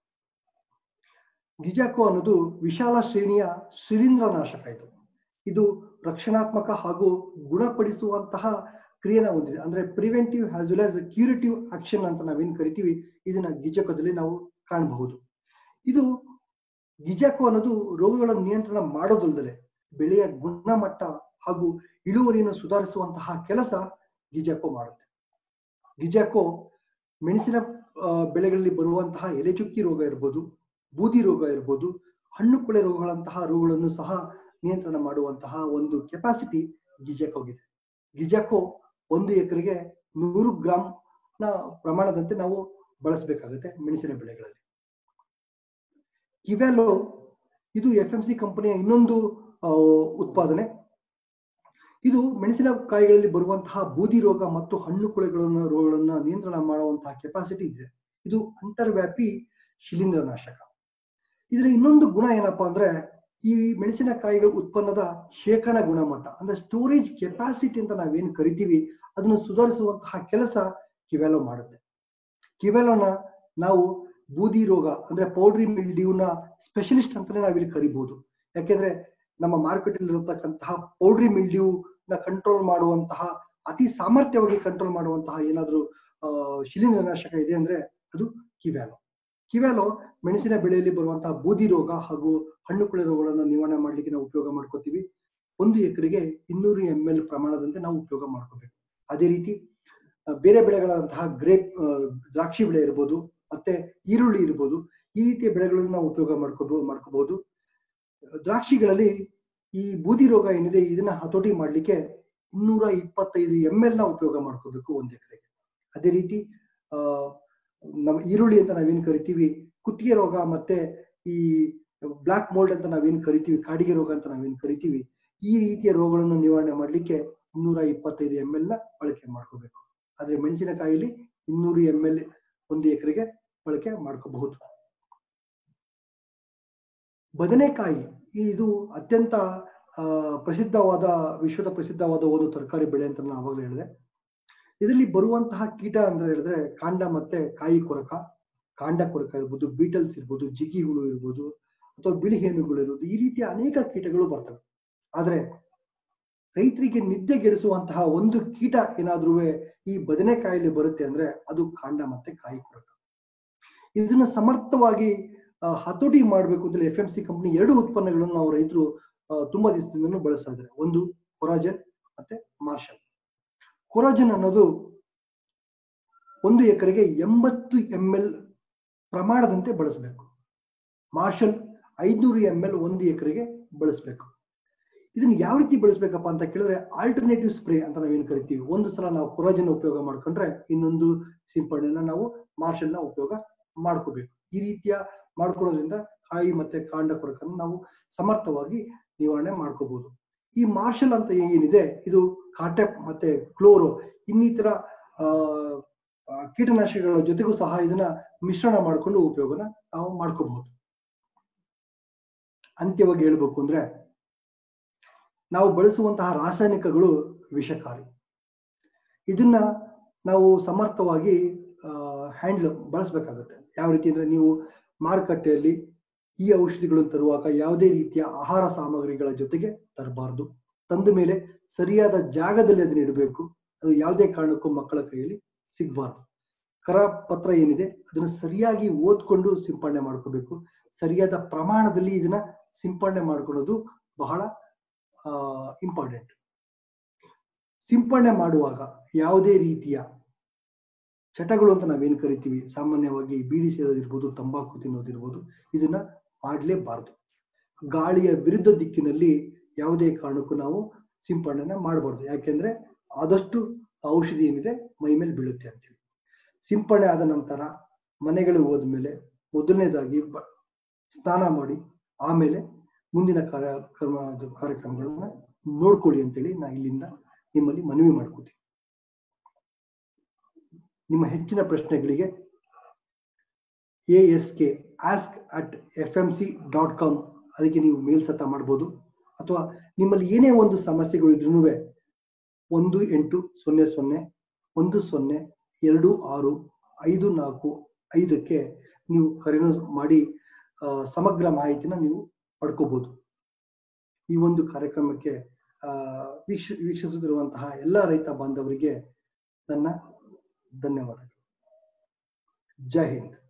ಗಿಜಾಕೋ ಅನ್ನೋದು ವಿಶಾಲ ಶ್ರೇಣಿಯ ಶಿಲೀಂಧ್ರನಾಶಕ ಇದು ಇದು ರಕ್ಷಣಾತ್ಮಕ ಹಾಗೂ ಗುಣಪಡಿಸುವಂತಹ ಕ್ರಿಯೆನ ಹೊಂದಿದೆ ಅಂದ್ರೆ preventive as well as curative action ಅಂತ ನಾವೇನ್ ಕರಿತೀವಿ ಇದನ್ನ ಗಿಜಾಕೋದಲ್ಲಿ ನಾವು ಕಾಣಬಹುದು ಇದು ಗಿಜಾಕೋ ಅನ್ನೋದು ರೋಗಗಳನ್ನು ನಿಯಂತ್ರಣ ಮಾಡೋದಲ್ಲದೆ ಬೆಳೆಯ ಗುಣಮಟ್ಟ ಹಾಗೂ ಇಳುವರಿಯನ್ನು ಸುಧಾರಿಸುವಂತಹ ಕೆಲಸ ಗಿಜಾಕೋ ಮಾಡುತ್ತೆ ಗಿಜಾಕೋ ಮೆಣಸಿನ ಆ, ಬೆಳೆಗಳಲ್ಲಿ ಬರುವಂತಹ ಎಲೆಚುಕ್ಕಿ ರೋಗ ಇರ್ಬೋದು ಬೂದಿ ರೋಗ ಇರ್ಬೋದು ಹಣ್ಣು ಕೊಳೆ ರೋಗಗಳಂತಹ ರೋಗಗಳನ್ನು ಸಹ ನಿಯಂತ್ರಣ ಮಾಡುವಂತಹ ಒಂದು ಕೆಪಾಸಿಟಿ ಗಿಜಾಕೋಗಿದೆ ಗಿಜಾಕೋ ಒಂದು ಎಕರೆಗೆ ನೂರು ಗ್ರಾಮ್ ನ ಪ್ರಮಾಣದಂತೆ ನಾವು ಬಳಸಬೇಕಾಗುತ್ತೆ ಮೆಣಸಿನ ಬೆಳೆಗಳಲ್ಲಿ ಕಿವ್ಯಾಲೋ ಇದು ಎಫ್ ಎಂ ಸಿ ಕಂಪನಿಯ ಇನ್ನೊಂದು ಆ, ಉತ್ಪಾದನೆ ಇದು ಮೆಣಸಿನಕಾಯಿಗಳಲ್ಲಿ ಬರುವಂತಹ ಬೂದಿ ರೋಗ ಮತ್ತು ಹಣ್ಣು ಕೊಳೆಗಳನ್ನು ರೋಗಗಳನ್ನ ನಿಯಂತ್ರಣ ಮಾಡುವಂತಹ ಕೆಪಾಸಿಟಿ ಇದೆ ಇದು ಅಂತರ್ವ್ಯಾಪಿ ಶಿಲೀಂಧ್ರನಾಶಕ ಇದರ ಇನ್ನೊಂದು ಗುಣ ಏನಪ್ಪಾ ಅಂದ್ರೆ ಈ ಮೆಣಸಿನಕಾಯಿಗಳ ಉತ್ಪನ್ನದ ಶೇಖರಣಾ ಗುಣಮಟ್ಟ ಅಂದ್ರೆ ಸ್ಟೋರೇಜ್ ಕೆಪಾಸಿಟಿ ಅಂತ ನಾವೇನು ಕರಿತೀವಿ ಅದನ್ನು ಸುಧಾರಿಸುವಂತಹ ಕೆಲಸ ಕಿವ್ಯಾಲೋ ಮಾಡುತ್ತೆ ಕಿವ್ಯಾಲೋನ ನಾವು ಬೂದಿ ರೋಗ ಅಂದ್ರೆ ಪೌಡ್ರಿ ಮಿಲ್ಡ್ಯೂನ ಸ್ಪೆಷಲಿಸ್ಟ್ ಅಂತಾನೆ ನಾವಿಲ್ಲಿ ಕರಿಬಹುದು ಯಾಕೆಂದ್ರೆ ನಮ್ಮ ಮಾರ್ಕೆಟ್ ಅಲ್ಲಿ ಇರತಕ್ಕಂತಹ ಪೌಡ್ರಿ ಮಿಲ್ಡ್ಯೂ ನ ಕಂಟ್ರೋಲ್ ಮಾಡುವಂತಹ ಅತಿ ಸಾಮರ್ಥ್ಯವಾಗಿ ಕಂಟ್ರೋಲ್ ಮಾಡುವಂತಹ ಏನಾದ್ರೂ ಆ, ಶಿಲೀಂಧ್ರನಾಶಕ ಇದೆ ಅಂದ್ರೆ ಅದು ಕಿವ್ಯಾಲೋ ಕಿವ್ಯಾಲೋ ಮೆಣಸಿನ ಬೆಳೆಯಲ್ಲಿ ಬರುವಂತಹ ಬೂದಿ ರೋಗ ಹಾಗೂ ಹಣ್ಣು ಕೊಳೆ ರೋಗಗಳನ್ನು ನಿವಾರಣೆ ಮಾಡ್ಲಿಕ್ಕೆ ನಾವು ಉಪಯೋಗ ಮಾಡ್ಕೋತೀವಿ ಒಂದು ಎಕರೆಗೆ ಇನ್ನೂರು ಎಂ ಎಲ್ ಪ್ರಮಾಣದಂತೆ ನಾವು ಉಪಯೋಗ ಮಾಡ್ಕೋಬೇಕು ಅದೇ ರೀತಿ ಆ, ಬೇರೆ ಬೆಳೆಗಳಂತಹ ಗ್ರೇಪ್ ದ್ರಾಕ್ಷಿ ಬೆಳೆ ಇರ್ಬೋದು ಮತ್ತೆ ಈರುಳ್ಳಿ ಇರ್ಬೋದು ಈ ರೀತಿಯ ಬೆಳೆಗಳನ್ನು ನಾವು ಉಪಯೋಗ ಮಾಡ್ಕೋಬಹುದು ಮಾಡ್ಕೋಬಹುದು ದ್ರಾಕ್ಷಿಗಳಲ್ಲಿ ಈ ಬೂದಿ ರೋಗ ಏನಿದೆ ಇದನ್ನ ಹತೋಟಿ ಮಾಡ್ಲಿಕ್ಕೆ ಇನ್ನೂರ ಇಪ್ಪತ್ತೈದು ಎಮ್ ಎಲ್ ನ ಉಪಯೋಗ ಮಾಡ್ಕೋಬೇಕು ಒಂದ್ ಎಕರೆಗೆ ಅದೇ ರೀತಿ ಆ ನಮ್ಮ ಈರುಳ್ಳಿ ಅಂತ ನಾವೇನ್ ಕರಿತೀವಿ ಕುತ್ತಿಗೆ ರೋಗ ಮತ್ತೆ ಈ ಬ್ಲಾಕ್ ಮೋಲ್ಡ್ ಅಂತ ನಾವೇನ್ ಕರಿತೀವಿ ಕಾಡಿಗೆ ರೋಗ ಅಂತ ನಾವೇನ್ ಕರಿತೀವಿ ಈ ರೀತಿಯ ರೋಗಗಳನ್ನು ನಿವಾರಣೆ ಮಾಡ್ಲಿಕ್ಕೆ ಇನ್ನೂರ ಇಪ್ಪತ್ತೈದು ಎಮ್ ಎಲ್ ನ ಬಳಕೆ ಮಾಡ್ಕೋಬೇಕು ಆದ್ರೆ ಮೆಣಸಿನಕಾಯಿಲಿ ಇನ್ನೂರು ಎಮ್ ಎಲ್ ಒಂದು ಎಕರೆಗೆ ಬಳಕೆ ಮಾಡ್ಕೋಬಹುದು ಬದನೆಕಾಯಿ ಇದು ಅತ್ಯಂತ ಆ, ಪ್ರಸಿದ್ಧವಾದ ವಿಶ್ವದ ಪ್ರಸಿದ್ಧವಾದ ಒಂದು ತರಕಾರಿ ಬೆಳೆ ಅಂತ ನಾನು ಆವಾಗಲೇ ಹೇಳಿದೆ ಇದರಲ್ಲಿ ಬರುವಂತಹ ಕೀಟ ಅಂತ ಹೇಳಿದ್ರೆ ಕಾಂಡ ಮತ್ತೆ ಕಾಯಿ ಕೊರಕ ಕಾಂಡ ಕೊರಕ ಇರ್ಬೋದು ಬೀಟಲ್ಸ್ ಇರ್ಬೋದು ಜಿಗಿ ಹುಳು ಇರ್ಬೋದು ಅಥವಾ ಬಿಳಿ ಹೇನುಗಳು ಇರ್ಬೋದು ಈ ರೀತಿಯ ಅನೇಕ ಕೀಟಗಳು ಬರ್ತವೆ ಆದ್ರೆ ರೈತರಿಗೆ ನಿದ್ದೆಗೆಡಿಸುವಂತಹ ಒಂದು ಕೀಟ ಏನಾದ್ರೂ ಈ ಬದನೆಕಾಯಲ್ಲಿ ಬರುತ್ತೆ ಅಂದ್ರೆ ಅದು ಕಾಂಡ ಮತ್ತೆ ಕಾಯಿ ಕೊರಕ ಇದನ್ನ ಸಮರ್ಥವಾಗಿ ಆ, ಹತೋಟಿ ಮಾಡಬೇಕು ಅಂತ ಎಫ್ ಎಂ ಸಿ ಕಂಪನಿ ಎರಡು ಉತ್ಪನ್ನಗಳನ್ನು ನಾವು ರೈತರು ಆ, ತುಂಬಾ ದಿವಸದಿಂದ ಬಳಸ್ತಾ ಇದ್ದಾರೆ ಒಂದು ಕೊರಾಜನ್ ಮತ್ತೆ ಮಾರ್ಷಲ್ ಕೊರಾಜನ್ ಅನ್ನೋದು ಒಂದು ಎಕರೆಗೆ ಎಂಬತ್ತು ಎಂ ಎಲ್ ಪ್ರಮಾಣದಂತೆ ಬಳಸಬೇಕು ಮಾರ್ಷಲ್ ಐದ್ನೂರು ಎಂ ಎಲ್ ಒಂದು ಎಕರೆಗೆ ಬಳಸಬೇಕು ಇದನ್ನ ಯಾವ ರೀತಿ ಬಳಸಬೇಕಪ್ಪ ಅಂತ ಕೇಳಿದ್ರೆ ಆಲ್ಟರ್ನೇಟಿವ್ ಸ್ಪ್ರೇ ಅಂತ ನಾವೇನ್ ಕರಿತೀವಿ ಒಂದು ಸಲ ನಾವು ಕೊರಾಜನ್ ಉಪಯೋಗ ಮಾಡ್ಕೊಂಡ್ರೆ ಇನ್ನೊಂದು ಸಿಂಪಡಣೆನ ನಾವು ಮಾರ್ಷಲ್ನ ಉಪಯೋಗ ಮಾಡ್ಕೋಬೇಕು ಈ ರೀತಿಯ ಮಾಡ್ಕೊಳ್ಳೋದ್ರಿಂದ ಕಾಯಿ ಮತ್ತೆ ಕಾಂಡ ಕೊರಕನ್ನು ನಾವು ಸಮರ್ಥವಾಗಿ ನಿವಾರಣೆ ಮಾಡ್ಕೋಬಹುದು ಈ ಮಾರ್ಷಲ್ ಅಂತ ಏನಿದೆ ಇದು ಕಾಟೆಪ್ ಮತ್ತೆ ಕ್ಲೋರೋ ಇನ್ನಿತರ ಆ ಆ, ಕೀಟನಾಶಕಗಳ ಜೊತೆಗೂ ಸಹ ಇದನ್ನ ಮಿಶ್ರಣ ಮಾಡಿಕೊಂಡು ಉಪಯೋಗನ ನಾವು ಮಾಡ್ಕೋಬಹುದು ಅಂತ್ಯವಾಗಿ ಹೇಳ್ಬೇಕು ಅಂದ್ರೆ ನಾವು ಬಳಸುವಂತಹ ರಾಸಾಯನಿಕಗಳು ವಿಷಕಾರಿ ಇದನ್ನ ನಾವು ಸಮರ್ಥವಾಗಿ ಹ್ಯಾಂಡ್ಲ್ ಬಳಸಬೇಕಾಗುತ್ತೆ ಯಾವ ರೀತಿ ಅಂದ್ರೆ ನೀವು ಮಾರುಕಟ್ಟೆಯಲ್ಲಿ ಈ ಔಷಧಿಗಳನ್ನು ತರುವಾಗ ಯಾವುದೇ ರೀತಿಯ ಆಹಾರ ಸಾಮಗ್ರಿಗಳ ಜೊತೆಗೆ ತರಬಾರ್ದು ತಂದ ಮೇಲೆ ಸರಿಯಾದ ಜಾಗದಲ್ಲಿ ಅದನ್ನ ಇಡಬೇಕು ಅದು ಯಾವುದೇ ಕಾರಣಕ್ಕೂ ಮಕ್ಕಳ ಕೈಯಲ್ಲಿ ಸಿಗಬಾರ್ದು ಕರ ಪತ್ರ ಏನಿದೆ ಅದನ್ನ ಸರಿಯಾಗಿ ಓದ್ಕೊಂಡು ಸಿಂಪಡಣೆ ಮಾಡ್ಕೋಬೇಕು ಸರಿಯಾದ ಪ್ರಮಾಣದಲ್ಲಿ ಇದನ್ನ ಸಿಂಪಡಣೆ ಮಾಡ್ಕೊಳ್ಳೋದು ಬಹಳ ಇಂಪಾರ್ಟೆಂಟ್ ಸಿಂಪಡಣೆ ಮಾಡುವಾಗ ಯಾವುದೇ ರೀತಿಯ ಚಟಗಳು ಅಂತ ನಾವೇನ್ ಕರಿತೀವಿ ಸಾಮಾನ್ಯವಾಗಿ ಬೀಡಿ ಸೇದೋದಿರ್ಬೋದು ತಂಬಾಕು ತಿನ್ನೋದಿರ್ಬೋದು ಇದನ್ನ ಮಾಡಲೇಬಾರದು ಗಾಳಿಯ ವಿರುದ್ಧ ದಿಕ್ಕಿನಲ್ಲಿ ಯಾವುದೇ ಕಾರಣಕ್ಕೂ ನಾವು ಸಿಂಪಡಣೆ ಮಾಡಬಾರ್ದು ಯಾಕೆಂದ್ರೆ ಆದಷ್ಟು ಔಷಧಿ ಏನಿದೆ ಮೈ ಮೇಲೆ ಬೀಳುತ್ತೆ ಅಂತೇಳಿ ಸಿಂಪಡಣೆ ಆದ ನಂತರ ಮನೆಗಳಿಗೆ ಹೋದ್ಮೇಲೆ ಮೊದಲನೇದಾಗಿ ಬ- ಸ್ನಾನ ಮಾಡಿ ಆಮೇಲೆ ಮುಂದಿನ ಕಾರ್ಯ ಕ್ರಮ ಅದು ಕಾರ್ಯಕ್ರಮಗಳನ್ನ ನೋಡ್ಕೊಳ್ಳಿ ಅಂತೇಳಿ ನಾ ಇಲ್ಲಿಂದ ನಿಮ್ಮಲ್ಲಿ ಮನವಿ ಮಾಡ್ಕೋತೀನಿ ನಿಮ್ಮ ಹೆಚ್ಚಿನ ಪ್ರಶ್ನೆಗಳಿಗೆ A S K ask at F M C dot com ಅದಕ್ಕೆ ನೀವು ಮೇಲ್ ಸತ ಮಾಡ್ಬೋದು ಅಥವಾ ನಿಮ್ಮಲ್ಲಿ ಏನೇ ಒಂದು ಸಮಸ್ಯೆಗಳು ಇದ್ರೂ ಒಂದು ಎಂಟು ಸೊನ್ನೆ ಸೊನ್ನೆ ಒಂದು ಸೊನ್ನೆ ಎರಡು ಆರು ಐದು ನಾಲ್ಕು ಐದಕ್ಕೆ ನೀವು ಕರೆನು ಮಾಡಿ ಆ, ಸಮಗ್ರ ಮಾಹಿತಿನ ನೀವು ಪಡ್ಕೋಬಹುದು ಈ ಒಂದು ಕಾರ್ಯಕ್ರಮಕ್ಕೆ ಆ, ವೀಕ್ಷ ವೀಕ್ಷಿಸುತ್ತಿರುವಂತಹ ಎಲ್ಲ ರೈತ ಬಾಂಧವರಿಗೆ ನನ್ನ ಧನ್ಯವಾದಗಳು ಜೈ ಹಿಂದ್